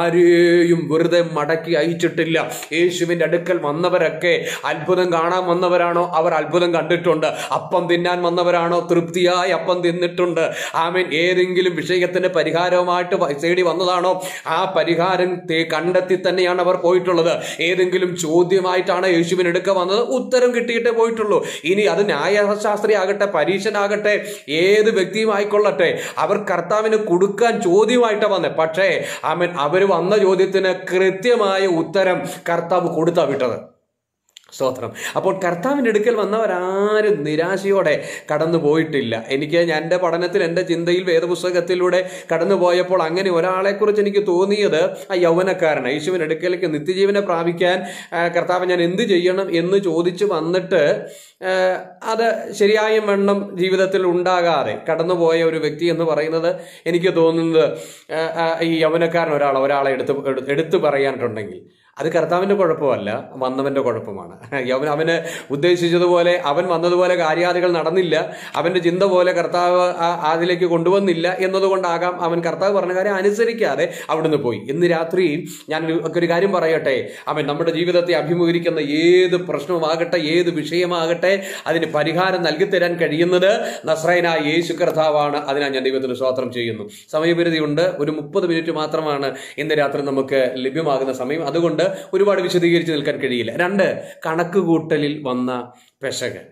ആരെയും വെറുതെ മടക്കി അയച്ചിട്ടില്ല യേശുവിൻ്റെ അടുക്കൽ വന്നവരൊക്കെ അത്ഭുതം കാണാൻ വന്നവരാണോ അവർ അത്ഭുതം കണ്ടിട്ടുണ്ട് അപ്പം തിന്നാൻ വന്നവരാണോ തൃപ്തിയായി അപ്പം തിന്നിട്ടുണ്ട് ആമേൻ ഏതെങ്കിലും വിഷയത്തിന് പരിഹാരവുമായിട്ട് വ- തേടി വന്നതാണോ ആ പരിഹാരം തേ- കണ്ടെത്തി തന്നെയാണ് അവർ പോയിട്ടുള്ളത് ഏതെങ്കിലും ചോദ്യമായിട്ടാണ് യേശുവിന് എടുക്ക വന്നത് ഉത്തരം കിട്ടിയിട്ടേ പോയിട്ടുള്ളൂ ഇനി അത് ന്യായശാസ്ത്രി ആകട്ടെ പരീക്ഷനാകട്ടെ ഏത് വ്യക്തിയും ആയിക്കൊള്ളട്ടെ അവർ കർത്താവിന് കൊടുക്കാൻ ചോദ്യമായിട്ടാണ് വന്നത് പക്ഷേ ആമൻ അവർ വന്ന ചോദ്യത്തിന് കൃത്യമായ ഉത്തരം കർത്താവ് കൊടുത്താ വിട്ടത് സ്തോത്രം അപ്പോൾ കർത്താവിൻ്റെ അടുക്കൽ വന്നവരാരും നിരാശയോടെ കടന്നു പോയിട്ടില്ല എനിക്ക് ഞാൻ എൻ്റെ പഠനത്തിൽ എൻ്റെ ചിന്തയിൽ വേദപുസ്തകത്തിലൂടെ കടന്നു പോയപ്പോൾ അങ്ങനെ ഒരാളെക്കുറിച്ച് എനിക്ക് തോന്നിയത് ആ യൗവനക്കാരൻ യേശുവിൻ്റെ അടുക്കലേക്ക് നിത്യജീവനെ പ്രാപിക്കാൻ ആ, കർത്താവ് ഞാൻ എന്ത് ചെയ്യണം എന്ന് ചോദിച്ചു വന്നിട്ട് ആ, അത് ശരിയായ വണ്ണം ജീവിതത്തിൽ ഉണ്ടാകാതെ കടന്നുപോയ ഒരു വ്യക്തി എന്ന് പറയുന്നത് എനിക്ക് തോന്നുന്നത് ആ, ആ, ഈ യൗവനക്കാരൻ ഒരാൾ ഒരാളെ എടുത്ത് എടുത്തു പറയാനിട്ടുണ്ടെങ്കിൽ അത് കർത്താവിന്റെ കുഴപ്പമല്ല വന്നവന്റെ കുഴപ്പമാണ് അവൻ അവന് ഉദ്ദേശിച്ചതുപോലെ അവൻ വന്നതുപോലെ കാര്യാദികൾ നടന്നില്ല അവന്റെ ചിന്ത പോലെ കർത്താവ് ആ- അതിലേക്ക് കൊണ്ടുവന്നില്ല എന്നതുകൊണ്ടാകാം അവൻ കർത്താവ് പറഞ്ഞ കാര്യം അനുസരിക്കാതെ അവിടുന്ന് പോയി ഇന്ന് രാത്രി ഞാൻ ഒരു- ഒക്കെ ഒരു കാര്യം പറയട്ടെ അവൻ നമ്മുടെ ജീവിതത്തെ അഭിമുഖീകരിക്കുന്ന ഏത് പ്രശ്നമാകട്ടെ ഏത് വിഷയമാകട്ടെ അതിന് പരിഹാരം നൽകിത്തരാൻ കഴിയുന്നത് നസ്രൈനായ യേശു കർത്താവാണ് അതിനാ ഞാൻ ദൈവത്തിന് സ്വാത്രം ചെയ്യുന്നു സമയപരിധിയുണ്ട് ഒരു മുപ്പത് മിനിറ്റ് മാത്രമാണ് ഇന്ന് രാത്രി നമുക്ക് ലഭ്യമാകുന്ന സമയം അതുകൊണ്ട് ഒരുപാട് വിശദീകരിച്ച് നിൽക്കാൻ കഴിയില്ല രണ്ട് കണക്ക് കൂട്ടലിൽ വന്ന പെശക്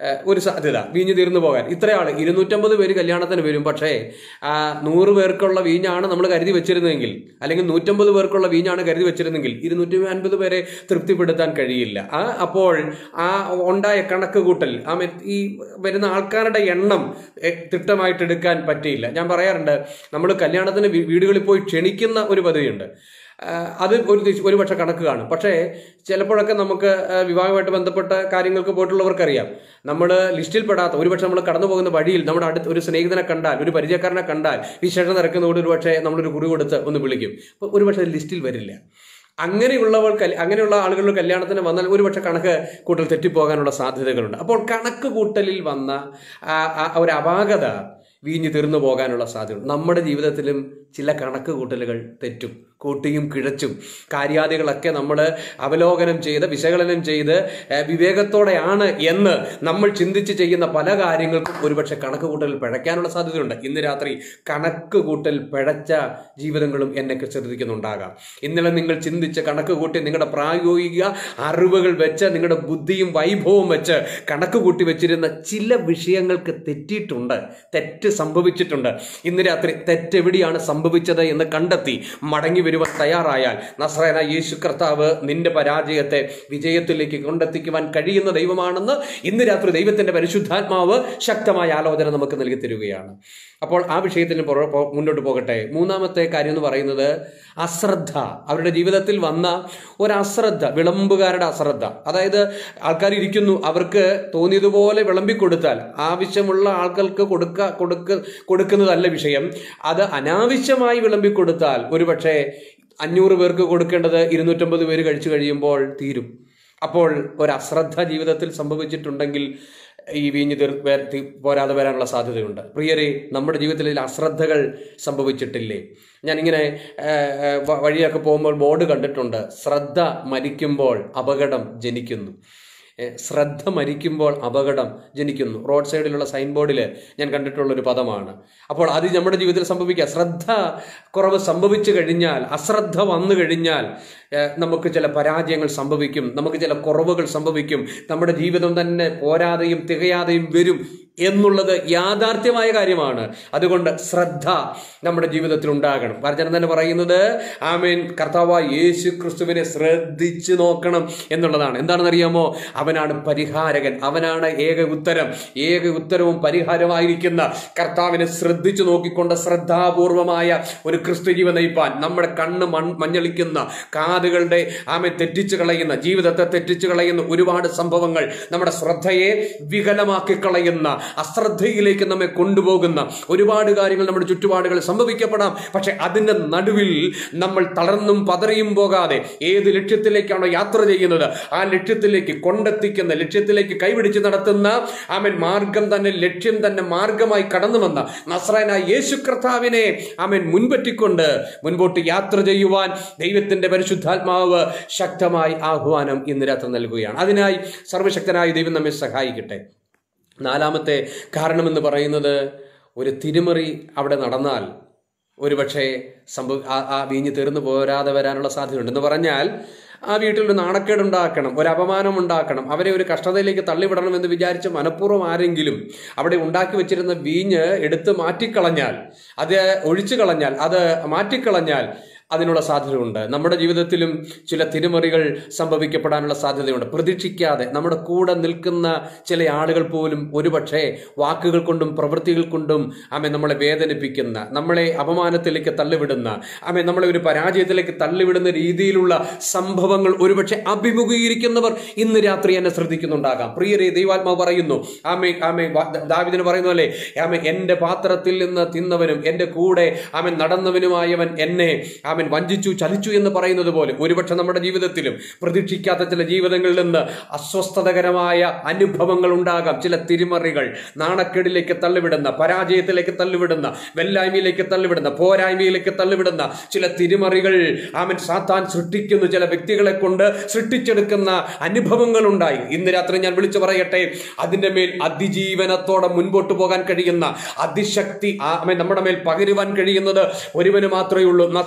ഏഹ്, ഒരു സാധ്യത വീഞ്ഞ് തീർന്നു പോകാൻ ഇത്ര ആൾ ഇരുന്നൂറ്റമ്പത് പേര് കല്യാണത്തിന് വരും പക്ഷേ ആ, നൂറ് പേർക്കുള്ള വീഞ്ഞാണ് നമ്മൾ കരുതി വെച്ചിരുന്നതെങ്കിൽ അല്ലെങ്കിൽ നൂറ്റമ്പത് പേർക്കുള്ള വീഞ്ഞാണ് കരുതി വെച്ചിരുന്നെങ്കിൽ ഇരുന്നൂറ്റി അൻപത് പേരെ തൃപ്തിപ്പെടുത്താൻ കഴിയില്ല ആ അപ്പോൾ ആ ഉണ്ടായ കണക്ക് കൂട്ടൽ ആ മെ- ഈ വരുന്ന ആൾക്കാരുടെ എണ്ണം എ, തിട്ടമായിട്ട് എടുക്കാൻ പറ്റിയില്ല ഞാൻ പറയാറുണ്ട് നമ്മൾ കല്യാണത്തിന് വീ- വീടുകളിൽ പോയി ക്ഷണിക്കുന്ന ഒരു പദ്ധതിയുണ്ട് ആ, അത് ഒരു ദിശ- ഒരു പക്ഷെ കണക്ക് കാണും പക്ഷേ ചിലപ്പോഴൊക്കെ നമുക്ക് ആ, വിവാഹമായിട്ട് ബന്ധപ്പെട്ട കാര്യങ്ങൾക്ക് പോയിട്ടുള്ളവർക്കറിയാം നമ്മൾ ലിസ്റ്റിൽ പെടാത്ത ഒരുപക്ഷെ നമ്മൾ കടന്നു പോകുന്ന വഴിയിൽ നമ്മുടെ അടുത്ത് ഒരു സ്നേഹിതനെ കണ്ടാൽ ഒരു പരിചയക്കാരനെ കണ്ടാൽ വിശേഷം നിരക്കുന്നതോട് ഒരു പക്ഷേ നമ്മളൊരു കുറി കൊടുത്ത് ഒന്ന് വിളിക്കും അപ്പോൾ ഒരുപക്ഷെ ലിസ്റ്റിൽ വരില്ല അങ്ങനെയുള്ളവർ കല്- അങ്ങനെയുള്ള ആളുകളുടെ കല്യാണത്തിന് വന്നാൽ ഒരുപക്ഷെ കണക്ക് കൂട്ടൽ തെറ്റിപ്പോകാനുള്ള സാധ്യതകളുണ്ട് അപ്പോൾ കണക്ക് കൂട്ടലിൽ വന്ന ആ ആ ഒരു അപാകത വീഞ്ഞു തീർന്നു പോകാനുള്ള സാധ്യത നമ്മുടെ ജീവിതത്തിലും ചില കണക്ക് കൂട്ടലുകൾ തെറ്റും കൂട്ടിയും കിഴച്ചും കാര്യാദികളൊക്കെ നമ്മൾ അവലോകനം ചെയ്ത് വിശകലനം ചെയ്ത് ഏഹ്, വിവേകത്തോടെയാണ് എന്ന് നമ്മൾ ചിന്തിച്ച് ചെയ്യുന്ന പല കാര്യങ്ങൾക്കും ഒരുപക്ഷെ കണക്ക് കൂട്ടൽ പിഴയ്ക്കാനുള്ള സാധ്യതയുണ്ട് ഇന്ന് രാത്രി കണക്ക് കൂട്ടൽ പിഴച്ച ജീവിതങ്ങളും എന്നെ ശ്രദ്ധിക്കുന്നുണ്ടാകാം ഇന്നലെ നിങ്ങൾ ചിന്തിച്ച് കണക്ക് കൂട്ടി നിങ്ങളുടെ പ്രായോഗിക അറിവുകൾ വെച്ച് നിങ്ങളുടെ ബുദ്ധിയും വൈഭവവും വെച്ച് കണക്ക് കൂട്ടി വെച്ചിരുന്ന ചില വിഷയങ്ങൾക്ക് തെറ്റിയിട്ടുണ്ട് തെറ്റ് സംഭവിച്ചിട്ടുണ്ട് ഇന്ന് രാത്രി തെറ്റെവിടെയാണ് സംഭവിച്ചത് എന്ന് കണ്ടെത്തി മടങ്ങി വരുവാൻ തയ്യാറായാൽ നസ്രേന യേശു കർത്താവ് നിന്റെ പരാജയത്തെ വിജയത്തിലേക്ക് കൊണ്ടെത്തിക്കുവാൻ കഴിയുന്ന ദൈവമാണെന്ന് ഇന്ന് രാത്രി ദൈവത്തിന്റെ പരിശുദ്ധാത്മാവ് ശക്തമായ ആലോചന നമുക്ക് നൽകി തരികയാണ് അപ്പോൾ ആ വിഷയത്തിൽ പുറ- പോ- മുന്നോട്ട് പോകട്ടെ മൂന്നാമത്തെ കാര്യം എന്ന് പറയുന്നത് അശ്രദ്ധ അവരുടെ ജീവിതത്തിൽ വന്ന ഒരു അശ്രദ്ധ വിളമ്പുകാരുടെ അശ്രദ്ധ അതായത് ആൾക്കാർ ഇരിക്കുന്നു അവർക്ക് തോന്നിയതുപോലെ വിളമ്പിക്കൊടുത്താൽ ആവശ്യമുള്ള ആൾക്കാർക്ക് കൊടുക്ക കൊടുക്ക കൊടുക്കുന്നതല്ല വിഷയം അത് അനാവശ്യമായി വിളമ്പിക്കൊടുത്താൽ ഒരുപക്ഷെ അഞ്ഞൂറ് പേർക്ക് കൊടുക്കേണ്ടത് ഇരുന്നൂറ്റമ്പത് പേര് കഴിച്ചു കഴിയുമ്പോൾ തീരും അപ്പോൾ ഒരു അശ്രദ്ധ ജീവിതത്തിൽ സംഭവിച്ചിട്ടുണ്ടെങ്കിൽ ഈ വീഞ്ഞ് തീർ വേ- തീ- പോരാതെ വരാനുള്ള സാധ്യതയുണ്ട് പ്രിയരെ നമ്മുടെ ജീവിതത്തിൽ അശ്രദ്ധകൾ സംഭവിച്ചിട്ടില്ലേ ഞാനിങ്ങനെ ആ, ആ, വ- വഴിയൊക്കെ പോകുമ്പോൾ ബോർഡ് കണ്ടിട്ടുണ്ട് ശ്രദ്ധ മരിക്കുമ്പോൾ അപകടം ജനിക്കുന്നു ഏ, ശ്രദ്ധ മരിക്കുമ്പോൾ അപകടം ജനിക്കുന്നു റോഡ് സൈഡിലുള്ള സൈൻ ബോർഡിൽ ഞാൻ കണ്ടിട്ടുള്ള ഒരു പദമാണ് അപ്പോൾ അത് നമ്മുടെ ജീവിതത്തിൽ സംഭവിക്കുക ശ്രദ്ധ കുറവ് സംഭവിച്ചു കഴിഞ്ഞാൽ അശ്രദ്ധ വന്നു കഴിഞ്ഞാൽ ഏ, നമുക്ക് ചില പരാജയങ്ങൾ സംഭവിക്കും നമുക്ക് ചില കുറവുകൾ സംഭവിക്കും നമ്മുടെ ജീവിതം തന്നെ പോരാതെയും തികയാതെയും വരും എന്നുള്ളത് യാഥാർത്ഥ്യമായ കാര്യമാണ് അതുകൊണ്ട് ശ്രദ്ധ നമ്മുടെ ജീവിതത്തിൽ ഉണ്ടാകണം വചനം തന്നെ പറയുന്നത് ആമേൻ കർത്താവായ യേശു ക്രിസ്തുവിനെ ശ്രദ്ധിച്ചു നോക്കണം എന്നുള്ളതാണ് എന്താണെന്ന് അറിയാമോ അവനാണ് പരിഹാരകൻ അവനാണ് ഏക ഉത്തരം ഏക ഉത്തരവും പരിഹാരമായിരിക്കുന്ന കർത്താവിനെ ശ്രദ്ധിച്ചു നോക്കിക്കൊണ്ട് ശ്രദ്ധാപൂർവമായ ഒരു ക്രിസ്തു ജീവൻ നയിപ്പാൻ നമ്മുടെ കണ്ണ് മൺ മഞ്ഞളിക്കുന്ന കാതുകളുടെ ആമെ തെറ്റിച്ചു കളയുന്ന ജീവിതത്തെ തെറ്റിച്ചു കളയുന്ന ഒരുപാട് സംഭവങ്ങൾ നമ്മുടെ ശ്രദ്ധയെ വികലമാക്കി കളയുന്ന അശ്രദ്ധയിലേക്ക് നമ്മെ കൊണ്ടുപോകുന്ന ഒരുപാട് കാര്യങ്ങൾ നമ്മുടെ ചുറ്റുപാടുകൾ സംഭവിക്കപ്പെടാം പക്ഷെ അതിന്റെ നടുവിൽ നമ്മൾ തളർന്നും പതറിയും പോകാതെ ഏത് ലക്ഷ്യത്തിലേക്കാണോ യാത്ര ചെയ്യുന്നത് ആ ലക്ഷ്യത്തിലേക്ക് കൊണ്ടെത്തിക്കുന്ന ലക്ഷ്യത്തിലേക്ക് കൈപിടിച്ച് നടത്തുന്ന ആമൻ മാർഗം തന്നെ ലക്ഷ്യം തന്നെ മാർഗമായി കടന്നു വന്ന നസ്രായനായ യേശു കർത്താവിനെ ആമൻ മുൻപറ്റിക്കൊണ്ട് മുൻപോട്ട് യാത്ര ചെയ്യുവാൻ ദൈവത്തിന്റെ പരിശുദ്ധാത്മാവ് ശക്തമായി ആഹ്വാനം ഇന്ന് രാത്രി നൽകുകയാണ് അതിനായി സർവശക്തനായ ദൈവം നമ്മെ സഹായിക്കട്ടെ നാലാമത്തെ കാരണമെന്ന് പറയുന്നത് ഒരു തിരുമറി അവിടെ നടന്നാൽ ഒരുപക്ഷെ സംഭവ ആ- ആ വീഞ്ഞ് തീർന്നു പോരാതെ വരാനുള്ള സാധ്യതയുണ്ട് എന്ന് പറഞ്ഞാൽ ആ വീട്ടിൽ ഒരു നാണക്കേടുണ്ടാക്കണം ഒരു അപമാനം ഉണ്ടാക്കണം അവരെ ഒരു കഷ്ടതയിലേക്ക് തള്ളിവിടണം എന്ന് വിചാരിച്ച് മനഃപൂർവ്വം ആരെങ്കിലും അവിടെ ഉണ്ടാക്കി വെച്ചിരുന്ന വീഞ്ഞ് എടുത്ത് മാറ്റിക്കളഞ്ഞാൽ അത് ഒഴിച്ചു കളഞ്ഞാൽ അത് മാറ്റിക്കളഞ്ഞാൽ അതിനുള്ള സാധ്യതയുണ്ട് നമ്മുടെ ജീവിതത്തിലും ചില തിരുമറികൾ സംഭവിക്കപ്പെടാനുള്ള സാധ്യതയുണ്ട് പ്രതീക്ഷിക്കാതെ നമ്മുടെ കൂടെ നിൽക്കുന്ന ചില ആളുകൾ പോലും ഒരുപക്ഷെ വാക്കുകൾ കൊണ്ടും പ്രവൃത്തികൾ കൊണ്ടും ആമെ നമ്മളെ വേദനിപ്പിക്കുന്ന നമ്മളെ അപമാനത്തിലേക്ക് തള്ളിവിടുന്ന ആമെ നമ്മളെ ഒരു പരാജയത്തിലേക്ക് തള്ളിവിടുന്ന രീതിയിലുള്ള സംഭവങ്ങൾ ഒരുപക്ഷെ അഭിമുഖീകരിക്കുന്നവർ ഇന്ന് രാത്രി എന്നെ ശ്രദ്ധിക്കുന്നുണ്ടാകാം പ്രിയരെ ദൈവാത്മാവ് പറയുന്നു ആമെ ആമെ വാ- ദാവീദിന് പറയുന്നു അല്ലേ ആമെ എന്റെ പാത്രത്തിൽ നിന്ന് തിന്നവനും എന്റെ കൂടെ ആമൻ നടന്നവനുമായവൻ എന്നെ ആമൻ വഞ്ചിച്ചു ചലിച്ചു എന്ന് പറയുന്നത് പോലെ ഒരുപക്ഷെ നമ്മുടെ ജീവിതത്തിലും പ്രതീക്ഷിക്കാത്ത ചില ജീവിതങ്ങളിൽ നിന്ന് അസ്വസ്ഥതകരമായ അനുഭവങ്ങൾ ഉണ്ടാകാം ചില തിരിമറികൾ നാണക്കേടിലേക്ക് തള്ളിവിടുന്ന പരാജയത്തിലേക്ക് തള്ളിവിടുന്ന വെല്ലായ്മയിലേക്ക് തള്ളിവിടുന്ന പോരായ്മയിലേക്ക് തള്ളിവിടുന്ന ചില തിരിമറികൾ ആമൻ സാത്താൻ സൃഷ്ടിക്കുന്നു ചില വ്യക്തികളെ കൊണ്ട് സൃഷ്ടിച്ചെടുക്കുന്ന അനുഭവങ്ങൾ ഉണ്ടായി ഇന്ന് രാത്രി ഞാൻ വിളിച്ചു പറയട്ടെ അതിന്റെ മേൽ അതിജീവനത്തോടെ മുൻപോട്ട് പോകാൻ കഴിയുന്ന അതിശക്തി ആമൻ നമ്മുടെ മേൽ പകരുവാൻ കഴിയുന്നത് ഒരുവന് മാത്രമേ ഉള്ളൂ നസ്രനായ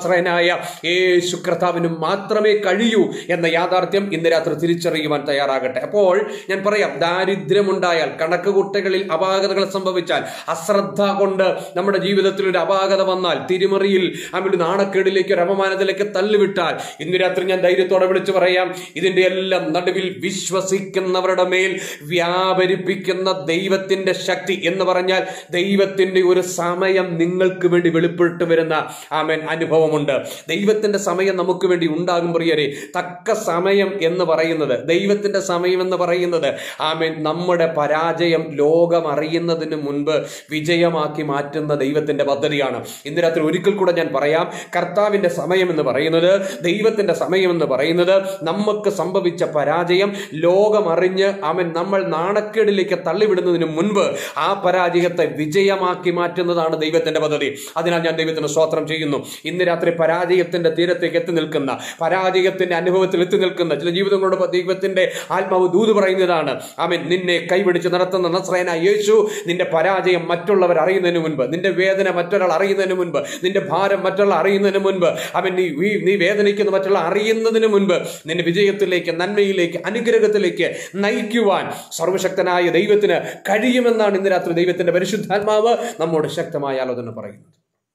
ദൈവമായ യേശു കർത്താവിന് മാത്രമേ കഴിയൂ എന്ന യാഥാർത്ഥ്യം ഇന്ന് രാത്രി തിരിച്ചറിയുവാൻ തയ്യാറാകട്ടെ അപ്പോൾ ഞാൻ പറയാം ദാരിദ്ര്യമുണ്ടായാൽ കണക്ക് കുട്ടകളിൽ അപാകതകൾ സംഭവിച്ചാൽ അശ്രദ്ധ കൊണ്ട് നമ്മുടെ ജീവിതത്തിൽ ഒരു അപാകത വന്നാൽ തിരിമറിയിൽ അവരുടെ നാണക്കേടിലേക്ക് ഒരു അപമാനത്തിലേക്ക് തള്ളിവിട്ടാൽ ഇന്ന് രാത്രി ഞാൻ ധൈര്യത്തോടെ വിളിച്ചു പറയാം ഇതിന്റെ എല്ലാം നടുവിൽ വിശ്വസിക്കുന്നവരുടെ മേൽ വ്യാപരിപ്പിക്കുന്ന ദൈവത്തിന്റെ ശക്തി എന്ന് പറഞ്ഞാൽ ദൈവത്തിന്റെ ഒരു സമയം നിങ്ങൾക്ക് വേണ്ടി വെളിപ്പെട്ട് വരുന്ന ആമേൻ അനുഭവമുണ്ട് ദൈവത്തിന്റെ സമയം നമുക്ക് വേണ്ടി ഉണ്ടാകും പ്രിയരെ തക്ക സമയം എന്ന് പറയുന്നത് ദൈവത്തിന്റെ സമയം എന്ന് പറയുന്നത് ആമേൻ നമ്മുടെ പരാജയം ലോകം അറിയുന്നതിന് മുൻപ് വിജയമാക്കി മാറ്റുന്ന ദൈവത്തിന്റെ പദ്ധതിയാണ് ഇന്ന് രാത്രി ഒരിക്കൽ കൂടെ ഞാൻ പറയാം കർത്താവിന്റെ സമയം എന്ന് പറയുന്നത് ദൈവത്തിന്റെ സമയം എന്ന് പറയുന്നത് നമുക്ക് സംഭവിച്ച പരാജയം ലോകം അറിഞ്ഞ് അവൻ നമ്മൾ നാണക്കേടിലേക്ക് തള്ളിവിടുന്നതിന് മുൻപ് ആ പരാജയത്തെ വിജയമാക്കി മാറ്റുന്നതാണ് ദൈവത്തിന്റെ പദ്ധതി അതിനാൽ ഞാൻ ദൈവത്തിന് സ്തോത്രം ചെയ്യുന്നു ഇന്ന് രാത്രി പരാജയത്തിന്റെ തീരത്തേക്ക് എത്തി നിൽക്കുന്ന പരാജയത്തിന്റെ അനുഭവത്തിൽ എത്തി നിൽക്കുന്ന ചില ജീവിതങ്ങളുടെ ദൈവത്തിന്റെ ആത്മാവ് ദൂത് പറയുന്നതാണ് അവൻ നിന്നെ കൈപിടിച്ച് നടത്തുന്ന നസ്രയന യേശു നിന്റെ പരാജയം മറ്റുള്ളവർ അറിയുന്നതിന് മുൻപ് നിന്റെ വേദന മറ്റൊരാൾ അറിയുന്നതിന് മുൻപ് നിന്റെ ഭാരം മറ്റുള്ള അറിയുന്നതിന് മുൻപ് അവൻ നീ നീ- നീ വേദനിക്കുന്ന മറ്റുള്ള അറിയുന്നതിന് മുൻപ് നിന്റെ വിജയത്തിലേക്ക് നന്മയിലേക്ക് അനുഗ്രഹത്തിലേക്ക് നയിക്കുവാൻ സർവശക്തനായ ദൈവത്തിന് കഴിയുമെന്നാണ് ഇന്ന് രാത്രി ദൈവത്തിന്റെ പരിശുദ്ധാത്മാവ് നമ്മോട് ശക്തമായ ആലോചന പറയുന്നത്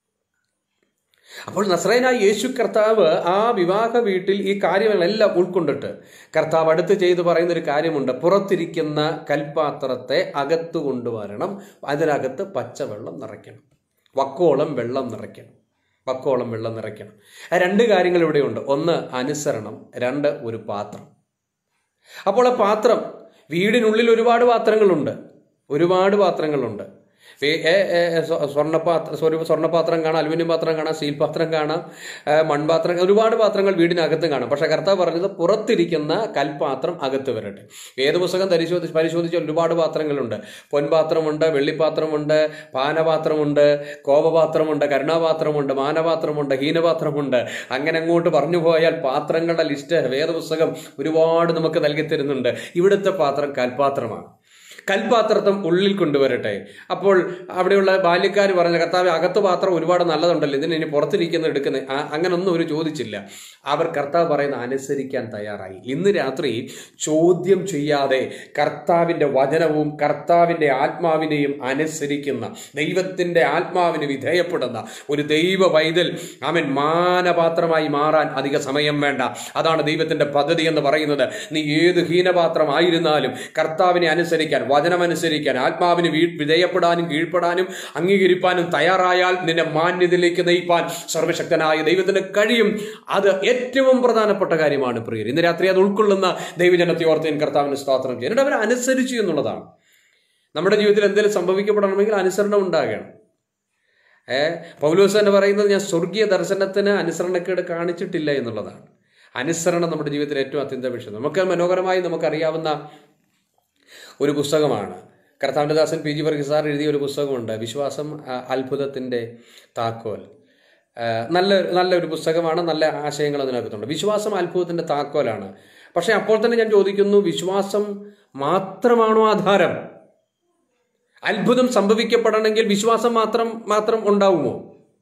അപ്പോൾ നസ്രയനായ യേശു കർത്താവ് ആ വിവാഹ വീട്ടിൽ ഈ കാര്യങ്ങളെല്ലാം ഉൾക്കൊണ്ടിട്ട് കർത്താവ് അടുത്ത് ചെയ്ത് പറയുന്ന ഒരു കാര്യമുണ്ട് പുറത്തിരിക്കുന്ന കൽപാത്രത്തെ അകത്ത് കൊണ്ടുവരണം അതിനകത്ത് പച്ചവെള്ളം നിറയ്ക്കണം വക്കോളം വെള്ളം നിറയ്ക്കണം വക്കോളം വെള്ളം നിറയ്ക്കണം ആ രണ്ട് കാര്യങ്ങൾ ഇവിടെയുണ്ട് ഒന്ന് അനുസരണം രണ്ട് ഒരു പാത്രം അപ്പോൾ ആ പാത്രം വീടിനുള്ളിൽ ഒരുപാട് പാത്രങ്ങളുണ്ട് ഒരുപാട് പാത്രങ്ങളുണ്ട് വേ- ഏ, ഏ, സ്വ- സ്വർണ്ണപാത്ര സോറി സ്വർണ്ണപാത്രം കാണാം അലുമിനിയം പാത്രം കാണാം സ്റ്റീൽ പാത്രം കാണാം ഏ, മൺപാത്രം ഒരുപാട് പാത്രങ്ങൾ വീടിനകത്ത് കാണാം പക്ഷെ കർത്താവ് പറഞ്ഞത് പുറത്തിരിക്കുന്ന കൽപാത്രം അകത്ത് വരട്ടെ ഏത് പുസ്തകം പരിശോധിച്ച് പരിശോധിച്ച ഒരുപാട് പാത്രങ്ങളുണ്ട് പൊൻപാത്രമുണ്ട് വെള്ളിപ്പാത്രമുണ്ട് പാനപാത്രമുണ്ട് കോപപാത്രമുണ്ട് കരുണാപാത്രമുണ്ട് മാനപാത്രമുണ്ട് ഹീനപാത്രമുണ്ട് അങ്ങനെ അങ്ങോട്ട് പറഞ്ഞു പോയാൽ പാത്രങ്ങളുടെ ലിസ്റ്റ് വേദപുസ്തകം ഒരുപാട് നമുക്ക് നൽകി തരുന്നുണ്ട് ഇവിടുത്തെ പാത്രം കൽപാത്രമാണ് കൽപാത്രത്വം ഉള്ളിൽ കൊണ്ടുവരട്ടെ അപ്പോൾ അവിടെയുള്ള ബാല്യക്കാർ പറഞ്ഞ കർത്താവ് അകത്ത് പാത്രം ഒരുപാട് നല്ലതുണ്ടല്ലോ ഇതിന് ഇനി പുറത്തിരിക്കുന്ന എടുക്കുന്നത് അങ്ങനൊന്നും അവർ ചോദിച്ചില്ല അവർ കർത്താവ് പറയുന്ന അനുസരിക്കാൻ തയ്യാറായി ഇന്ന് രാത്രി ചോദ്യം ചെയ്യാതെ കർത്താവിൻ്റെ വചനവും കർത്താവിൻ്റെ ആത്മാവിനെയും അനുസരിക്കുന്ന ദൈവത്തിൻ്റെ ആത്മാവിന് വിധേയപ്പെടുന്ന ഒരു ദൈവ വൈതൽ അവൻ മാനപാത്രമായി മാറാൻ അധിക സമയം വേണ്ട അതാണ് ദൈവത്തിന്റെ പദ്ധതി എന്ന് പറയുന്നത് നീ ഏത് ഹീനപാത്രമായിരുന്നാലും കർത്താവിനെ അനുസരിക്കാൻ വചനമനുസരിക്കാൻ ആത്മാവിന് വീ വിധേയപ്പെടാനും കീഴ്പ്പെടാനും അംഗീകരിപ്പാനും തയ്യാറായാൽ നിന്നെ മാന്യതയിലേക്ക് നയിപ്പാൻ സർവശക്തനായ ദൈവത്തിന് കഴിയും അത് ഏറ്റവും പ്രധാനപ്പെട്ട കാര്യമാണ് പ്രിയർ ഇന്ന് രാത്രി അത് ഉൾക്കൊള്ളുന്ന ദൈവജനത്തെ ഓർത്ത് ഞാൻ കർത്താവിന് സ്തോത്രം ചെയ്യും എന്നിട്ട് അവർ അനുസരിച്ചു എന്നുള്ളതാണ് നമ്മുടെ ജീവിതത്തിൽ എന്തെങ്കിലും സംഭവിക്കപ്പെടണമെങ്കിൽ അനുസരണം ഉണ്ടാകണം ഏ പൗലോസ് തന്നെ പറയുന്നത് ഞാൻ സ്വർഗീയ ദർശനത്തിന് അനുസരണക്കേട് കാണിച്ചിട്ടില്ല എന്നുള്ളതാണ് അനുസരണം നമ്മുടെ ജീവിതത്തിൽ ഏറ്റവും അത്യന്താപേക്ഷിതം നമുക്ക് മനോഹരമായി നമുക്കറിയാവുന്ന ഒരു പുസ്തകമാണ് കർത്താവിൻ്റെ ദാസൻ പി ജി വർഗീസ് സാർ എഴുതിയ ഒരു പുസ്തകമുണ്ട് വിശ്വാസം ആ, അത്ഭുതത്തിൻ്റെ താക്കോൽ ആ, നല്ല നല്ലൊരു പുസ്തകമാണ് നല്ല ആശയങ്ങൾ അതിനകത്തുണ്ട് വിശ്വാസം അത്ഭുതത്തിൻ്റെ താക്കോലാണ് പക്ഷേ അപ്പോൾ തന്നെ ഞാൻ ചോദിക്കുന്നു വിശ്വാസം മാത്രമാണോ ആധാരം അത്ഭുതം സംഭവിക്കപ്പെടണമെങ്കിൽ വിശ്വാസം മാത്രം മാത്രം ഉണ്ടാവുമോ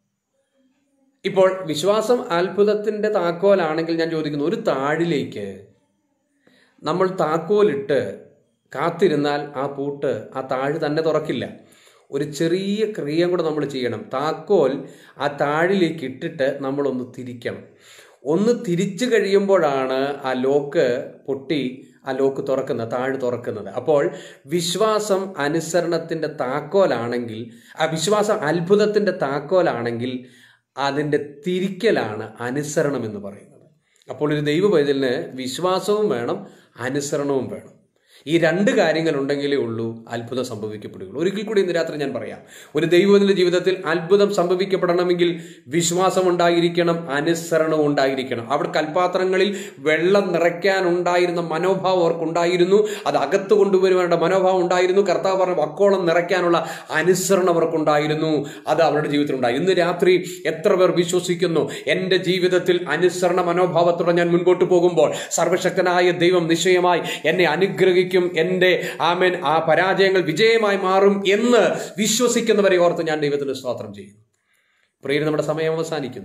ഇപ്പോൾ വിശ്വാസം അത്ഭുതത്തിന്റെ താക്കോലാണെങ്കിൽ ഞാൻ ചോദിക്കുന്നു ഒരു താഴിലേക്ക് നമ്മൾ താക്കോലിട്ട് കാത്തിരുന്നാൽ ആ പൂട്ട് ആ താഴ് തന്നെ തുറക്കില്ല ഒരു ചെറിയ ക്രിയ കൂടെ നമ്മൾ ചെയ്യണം താക്കോൽ ആ താഴിലേക്ക് ഇട്ടിട്ട് നമ്മളൊന്ന് തിരിക്കണം ഒന്ന് തിരിച്ചു കഴിയുമ്പോഴാണ് ആ ലോക്ക് പൊട്ടി ആ ലോക്ക് തുറക്കുന്നത് താഴ് തുറക്കുന്നത് അപ്പോൾ വിശ്വാസം അനുസരണത്തിൻ്റെ താക്കോലാണെങ്കിൽ ആ വിശ്വാസം അത്ഭുതത്തിൻ്റെ താക്കോലാണെങ്കിൽ അതിൻ്റെ തിരിക്കലാണ് അനുസരണം എന്ന് പറയുന്നത് അപ്പോൾ ഒരു ദൈവ പൈതലിന് വിശ്വാസവും വേണം അനുസരണവും വേണം ഈ രണ്ട് കാര്യങ്ങൾ ഉണ്ടെങ്കിലേ ഉള്ളൂ അത്ഭുതം സംഭവിക്കപ്പെടുകയുള്ളൂ ഒരിക്കൽ കൂടി ഇന്ന് രാത്രി ഞാൻ പറയാം ഒരു ദൈവത്തിന്റെ ജീവിതത്തിൽ അത്ഭുതം സംഭവിക്കപ്പെടണമെങ്കിൽ വിശ്വാസം ഉണ്ടായിരിക്കണം അനുസരണവും ഉണ്ടായിരിക്കണം അവിടെ കൽപാത്രങ്ങളിൽ വെള്ളം നിറയ്ക്കാനുണ്ടായിരുന്ന മനോഭാവം അവർക്കുണ്ടായിരുന്നു അത് അകത്ത് കൊണ്ടുവരുവാനുള്ള മനോഭാവം ഉണ്ടായിരുന്നു കർത്താവ് പറഞ്ഞ വക്കോളം നിറയ്ക്കാനുള്ള അനുസരണം അവർക്കുണ്ടായിരുന്നു അത് അവരുടെ ജീവിതത്തിൽ ഉണ്ടായി ഇന്ന് രാത്രി എത്ര പേർ വിശ്വസിക്കുന്നു എൻ്റെ ജീവിതത്തിൽ അനുസരണ മനോഭാവത്തോടെ ഞാൻ മുൻപോട്ട് പോകുമ്പോൾ സർവശക്തനായ ദൈവം നിശ്ചയമായി എന്നെ അനുഗ്രഹിക്കും എൻ്റെ ആമേൻ ആ പരാജയങ്ങൾ വിജയമായി മാറും എന്ന് വിശ്വസിക്കുന്നവരെ ഓർത്ത് ഞാൻ ദൈവത്തിന് സ്തോത്രം ചെയ്യുന്നു പ്രിയര് നമ്മുടെ സമയം അവസാനിക്കുന്നു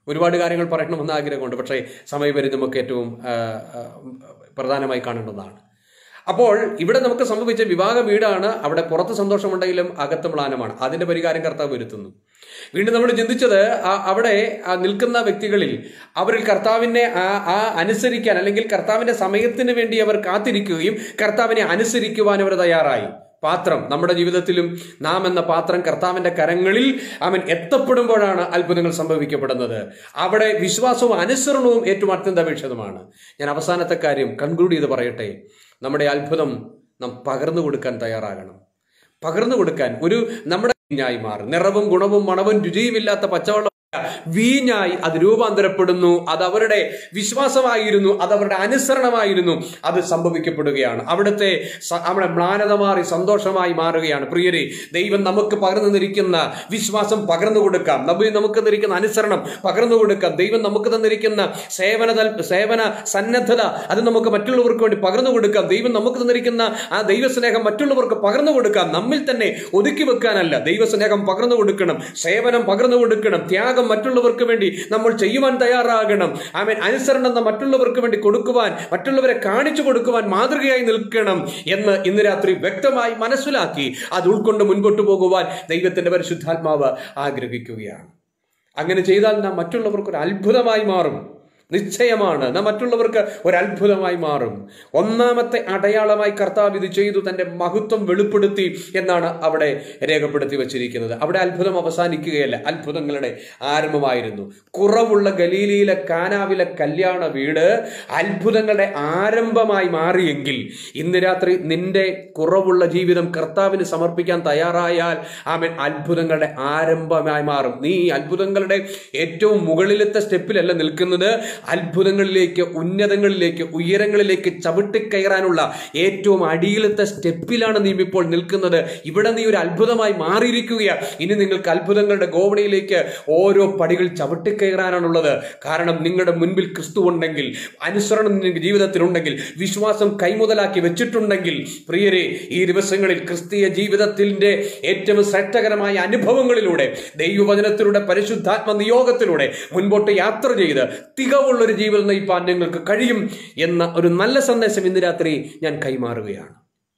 ഒരുപാട് കാര്യങ്ങൾ പറയണമെന്ന് ആഗ്രഹമുണ്ട് പക്ഷേ സമയപരിധി നമുക്ക് ഏറ്റവും ആ, ആ, പ്രധാനമായി കാണേണ്ടതാണ് അപ്പോൾ ഇവിടെ നമുക്ക് സംഭവിച്ച വിവാഹ വീടാണ് അവിടെ പുറത്ത് സന്തോഷമുണ്ടെങ്കിലും അകത്ത് മ്ലാനമാണ് അതിന്റെ പരിഹാരം കർത്താവ് വരുത്തുന്നു വീണ്ടും നമ്മൾ ചിന്തിച്ചത് ആ- അവിടെ ആ നിൽക്കുന്ന വ്യക്തികളിൽ അവരിൽ കർത്താവിനെ ആ- ആ അനുസരിക്കാൻ അല്ലെങ്കിൽ കർത്താവിന്റെ സമയത്തിന് വേണ്ടി അവർ കാത്തിരിക്കുകയും കർത്താവിനെ അനുസരിക്കുവാൻ അവർ തയ്യാറായി പാത്രം നമ്മുടെ ജീവിതത്തിലും നാം എന്ന പാത്രം കർത്താവിന്റെ കരങ്ങളിൽ അവൻ എത്തപ്പെടുമ്പോഴാണ് അത്ഭുതങ്ങൾ സംഭവിക്കപ്പെടുന്നത് അവിടെ വിശ്വാസവും അനുസരണവും ഏറ്റവും അത്യന്താപേക്ഷിതമാണ് ഞാൻ അവസാനത്തെ കാര്യം കൺക്ലൂഡ് ചെയ്ത് പറയട്ടെ നമ്മുടെ അത്ഭുതം നാം പകർന്നു കൊടുക്കാൻ തയ്യാറാകണം പകർന്നു കൊടുക്കാൻ ഒരു നമ്മുടെ വീഞ്ഞായി മാറും നിറവും ഗുണവും മണവും രുചിയുമില്ലാത്ത പച്ചവെള്ളം വീഞ്ഞായി അത് രൂപാന്തരപ്പെടുന്നു അത് അവരുടെ വിശ്വാസമായിരുന്നു അത് അവരുടെ അനുസരണമായിരുന്നു അത് സംഭവിക്കപ്പെടുകയാണ് അവിടുത്തെ സ- നമ്മുടെ മ്ലാനത മാറി സന്തോഷമായി മാറുകയാണ് പ്രിയരെ ദൈവം നമുക്ക് പകർന്നു തന്നിരിക്കുന്ന വിശ്വാസം പകർന്നു കൊടുക്കാം നമ്മ നമുക്ക് തന്നിരിക്കുന്ന അനുസരണം പകർന്നു കൊടുക്കാം ദൈവം നമുക്ക് തന്നിരിക്കുന്ന സേവന തൽ- സേവന സന്നദ്ധത അത് നമുക്ക് മറ്റുള്ളവർക്ക് വേണ്ടി പകർന്നു കൊടുക്കാം ദൈവം നമുക്ക് തന്നിരിക്കുന്ന ആ ദൈവസ്നേഹം മറ്റുള്ളവർക്ക് പകർന്നു കൊടുക്കാം നമ്മിൽ തന്നെ ഒതുക്കി വെക്കാനല്ല ദൈവസ്നേഹം പകർന്നു കൊടുക്കണം സേവനം പകർന്നു കൊടുക്കണം ത്യാഗം മറ്റുള്ളവർക്ക് വേണ്ടി നമ്മൾ ചെയ്യുവാൻ തയ്യാറാകണം ആമേൻ അനുസരണം എന്ന മറ്റുള്ളവർക്ക് വേണ്ടി കൊടുക്കുവാൻ മറ്റുള്ളവരെ കാണിച്ചു കൊടുക്കുവാൻ മാതൃകയായി നിൽക്കണം എന്ന് ഇന്ന് രാത്രി വ്യക്തമായി മനസ്സിലാക്കി അത് ഉൾക്കൊണ്ട് മുൻപോട്ട് പോകുവാൻ ദൈവത്തിന്റെ പരിശുദ്ധാത്മാവ് ആഗ്രഹിക്കുകയാണ് അങ്ങനെ ചെയ്താൽ നാം മറ്റുള്ളവർക്ക് ഒരു അത്ഭുതമായി മാറും നിശ്ചയമാണ് നാം മറ്റുള്ളവർക്ക് ഒരു അത്ഭുതമായി മാറും ഒന്നാമത്തെ അടയാളമായി കർത്താവ് ഇത് ചെയ്തു തന്റെ മഹത്വം വെളിപ്പെടുത്തി എന്നാണ് അവിടെ രേഖപ്പെടുത്തി വച്ചിരിക്കുന്നത് അവിടെ അത്ഭുതം അവസാനിക്കുകയല്ല അത്ഭുതങ്ങളുടെ ആരംഭമായിരുന്നു കുറവുള്ള ഗലീലിയിലെ കാനാവിലെ കല്യാണ വീട് അത്ഭുതങ്ങളുടെ ആരംഭമായി മാറിയെങ്കിൽ ഇന്ന് രാത്രി നിന്റെ കുറവുള്ള ജീവിതം കർത്താവിന് സമർപ്പിക്കാൻ തയ്യാറായാൽ ആമൻ അത്ഭുതങ്ങളുടെ ആരംഭമായി മാറും നീ ഈ അത്ഭുതങ്ങളുടെ ഏറ്റവും മുകളിലത്തെ സ്റ്റെപ്പിലല്ല നിൽക്കുന്നത് അത്ഭുതങ്ങളിലേക്ക് ഉന്നതങ്ങളിലേക്ക് ഉയരങ്ങളിലേക്ക് ചവിട്ടിക്കയറാനുള്ള ഏറ്റവും അടിയിലത്തെ സ്റ്റെപ്പിലാണ് നീ ഇപ്പോൾ നിൽക്കുന്നത് ഇവിടെ നീ ഒരു അത്ഭുതമായി മാറിയിരിക്കുകയാണ് ഇനി നിങ്ങൾക്ക് അത്ഭുതങ്ങളുടെ ഗോവണിയിലേക്ക് ഓരോ പടികൾ ചവിട്ടിക്കയറാനാണുള്ളത് കാരണം നിങ്ങളുടെ മുൻപിൽ ക്രിസ്തു ഉണ്ടെങ്കിൽ അനുസരണം നിങ്ങൾക്ക് ജീവിതത്തിലുണ്ടെങ്കിൽ വിശ്വാസം കൈമുതലാക്കി വെച്ചിട്ടുണ്ടെങ്കിൽ പ്രിയരെ ഈ ദിവസങ്ങളിൽ ക്രിസ്തീയ ജീവിതത്തിന്റെ ഏറ്റവും ശ്രേഷ്ഠകരമായ അനുഭവങ്ങളിലൂടെ ദൈവവചനത്തിലൂടെ പരിശുദ്ധാത്മ നിയോഗത്തിലൂടെ മുൻപോട്ട് യാത്ര ചെയ്ത് തികവുള്ളൊരു ജീവിതം നയിപ്പാൻ നിങ്ങൾക്ക് കഴിയും എന്ന ഒരു നല്ല സന്ദേശം ഇന്ന് രാത്രി ഞാൻ കൈമാറുകയാണ്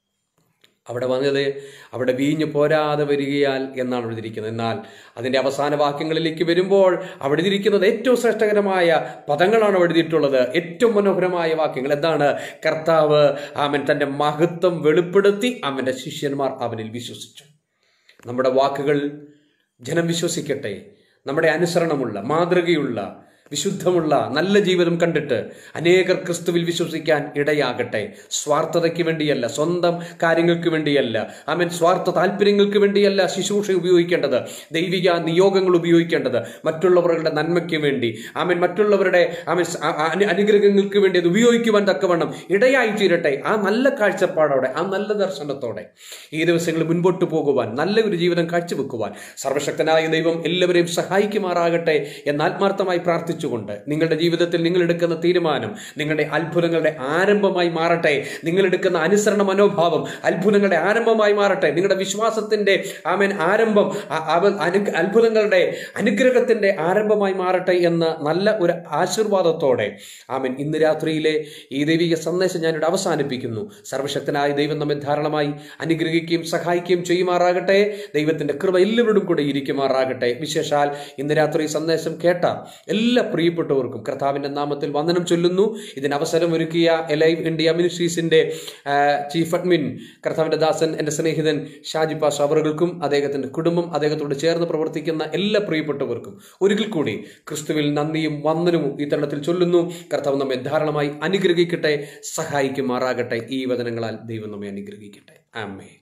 അവിടെ വന്നത് അവിടെ വീഞ്ഞു പോരാതെ വരികയാൽ എന്നാണ് എഴുതിയിരിക്കുന്നത് എന്നാൽ അതിന്റെ അവസാന വാക്യങ്ങളിലേക്ക് വരുമ്പോൾ അവിടെ ഇരിക്കുന്നത് ഏറ്റവും ശ്രേഷ്ഠകരമായ പദങ്ങളാണ് അവിടെ എഴുതിയിട്ടുള്ളത് ഏറ്റവും മനോഹരമായ വാക്യങ്ങൾ എന്താണ് കർത്താവ് അവൻ തന്റെ മഹത്വം വെളിപ്പെടുത്തി അവന്റെ ശിഷ്യന്മാർ അവനിൽ വിശ്വസിച്ചു നമ്മുടെ വാക്കുകൾ ജനം വിശ്വസിക്കട്ടെ നമ്മുടെ അനുസരണമുള്ള മാതൃകയുള്ള വിശുദ്ധമുള്ള നല്ല ജീവിതം കണ്ടിട്ട് അനേകർ ക്രിസ്തുവിൽ വിശ്വസിക്കാൻ ഇടയാകട്ടെ സ്വാർത്ഥതയ്ക്ക് വേണ്ടിയല്ല സ്വന്തം കാര്യങ്ങൾക്ക് വേണ്ടിയല്ല ആമൻ സ്വാർത്ഥ താല്പര്യങ്ങൾക്ക് വേണ്ടിയല്ല ശുശ്രൂഷ ഉപയോഗിക്കേണ്ടത് ദൈവിക നിയോഗങ്ങൾ ഉപയോഗിക്കേണ്ടത് മറ്റുള്ളവരുടെ നന്മയ്ക്ക് വേണ്ടി ആമൻ മറ്റുള്ളവരുടെ ആമൻ സ- ആ- ആ- അനു- അനുഗ്രഹങ്ങൾക്ക് വേണ്ടി അത് ഉപയോഗിക്കുവാൻ തക്കവണ്ണം ഇടയായി തീരട്ടെ ആ നല്ല കാഴ്ചപ്പാടോടെ ആ നല്ല ദർശനത്തോടെ ഈ ദിവസങ്ങളിൽ മുൻപോട്ട് പോകുവാൻ നല്ല ഒരു ജീവിതം കാഴ്ചവെക്കുവാൻ സർവശക്തനായ ദൈവം എല്ലാവരെയും സഹായിക്കുമാറാകട്ടെ എന്ന് ആത്മാർത്ഥമായി പ്രാർത്ഥിച്ചുകൊണ്ട് നിങ്ങളുടെ ജീവിതത്തിൽ നിങ്ങൾ എടുക്കുന്ന തീരുമാനം നിങ്ങളുടെ അത്ഭുതങ്ങളുടെ ആരംഭമായി മാറട്ടെ നിങ്ങൾ എടുക്കുന്ന അനുസരണ മനോഭാവം അത്ഭുതങ്ങളുടെ ആരംഭമായി മാറട്ടെ നിങ്ങളുടെ വിശ്വാസത്തിന്റെ ആമൻ ആരംഭം ആ- അവ- അനു- അത്ഭുതങ്ങളുടെ അനുഗ്രഹത്തിന്റെ ആരംഭമായി മാറട്ടെ എന്ന നല്ല ഒരു ആശീർവാദത്തോടെ ആമൻ ഇന്ന് രാത്രിയിലെ ഈ ദൈവിക സന്ദേശം ഞാനിവിടെ അവസാനിപ്പിക്കുന്നു സർവശക്തനായ ദൈവം നമ്മെ ധാരാളമായി അനുഗ്രഹിക്കുകയും സഹായിക്കുകയും ചെയ്യുമാറാകട്ടെ ദൈവത്തിന്റെ കൃപ എല്ലാവരോടും കൂടെ ഇരിക്കുമാറാകട്ടെ വിശേഷാൽ ഇന്ന് രാത്രി ഈ സന്ദേശം കേട്ട എല്ലാ പ്രിയപ്പെട്ടവർക്കും കർത്താവിന്റെ നാമത്തിൽ വന്ദനം ചൊല്ലുന്നു ഇതിന് അവസരം ഒരുക്കിയ എലൈവ് ഇന്ത്യ മിനിസ്ട്രീസിന്റെ ആ, ചീഫ് അഡ്മിൻ കർത്താവിന്റെ ദാസൻ എന്റെ സ്നേഹിതൻ ഷാജി പാഷ അവർക്കും അദ്ദേഹത്തിന്റെ കുടുംബം അദ്ദേഹത്തോട് ചേർന്ന് പ്രവർത്തിക്കുന്ന എല്ലാ പ്രിയപ്പെട്ടവർക്കും ഒരിക്കൽ കൂടി ക്രിസ്തുവിൽ നന്ദിയും വന്ദനവും ഈ തരണത്തിൽ ചൊല്ലുന്നു കർത്താവ് നമ്മെ ധാരാളമായി അനുഗ്രഹിക്കട്ടെ സഹായിക്കുമാറാകട്ടെ ഈ വചനങ്ങളാൽ ദൈവം നമ്മെ അനുഗ്രഹിക്കട്ടെ ആമേ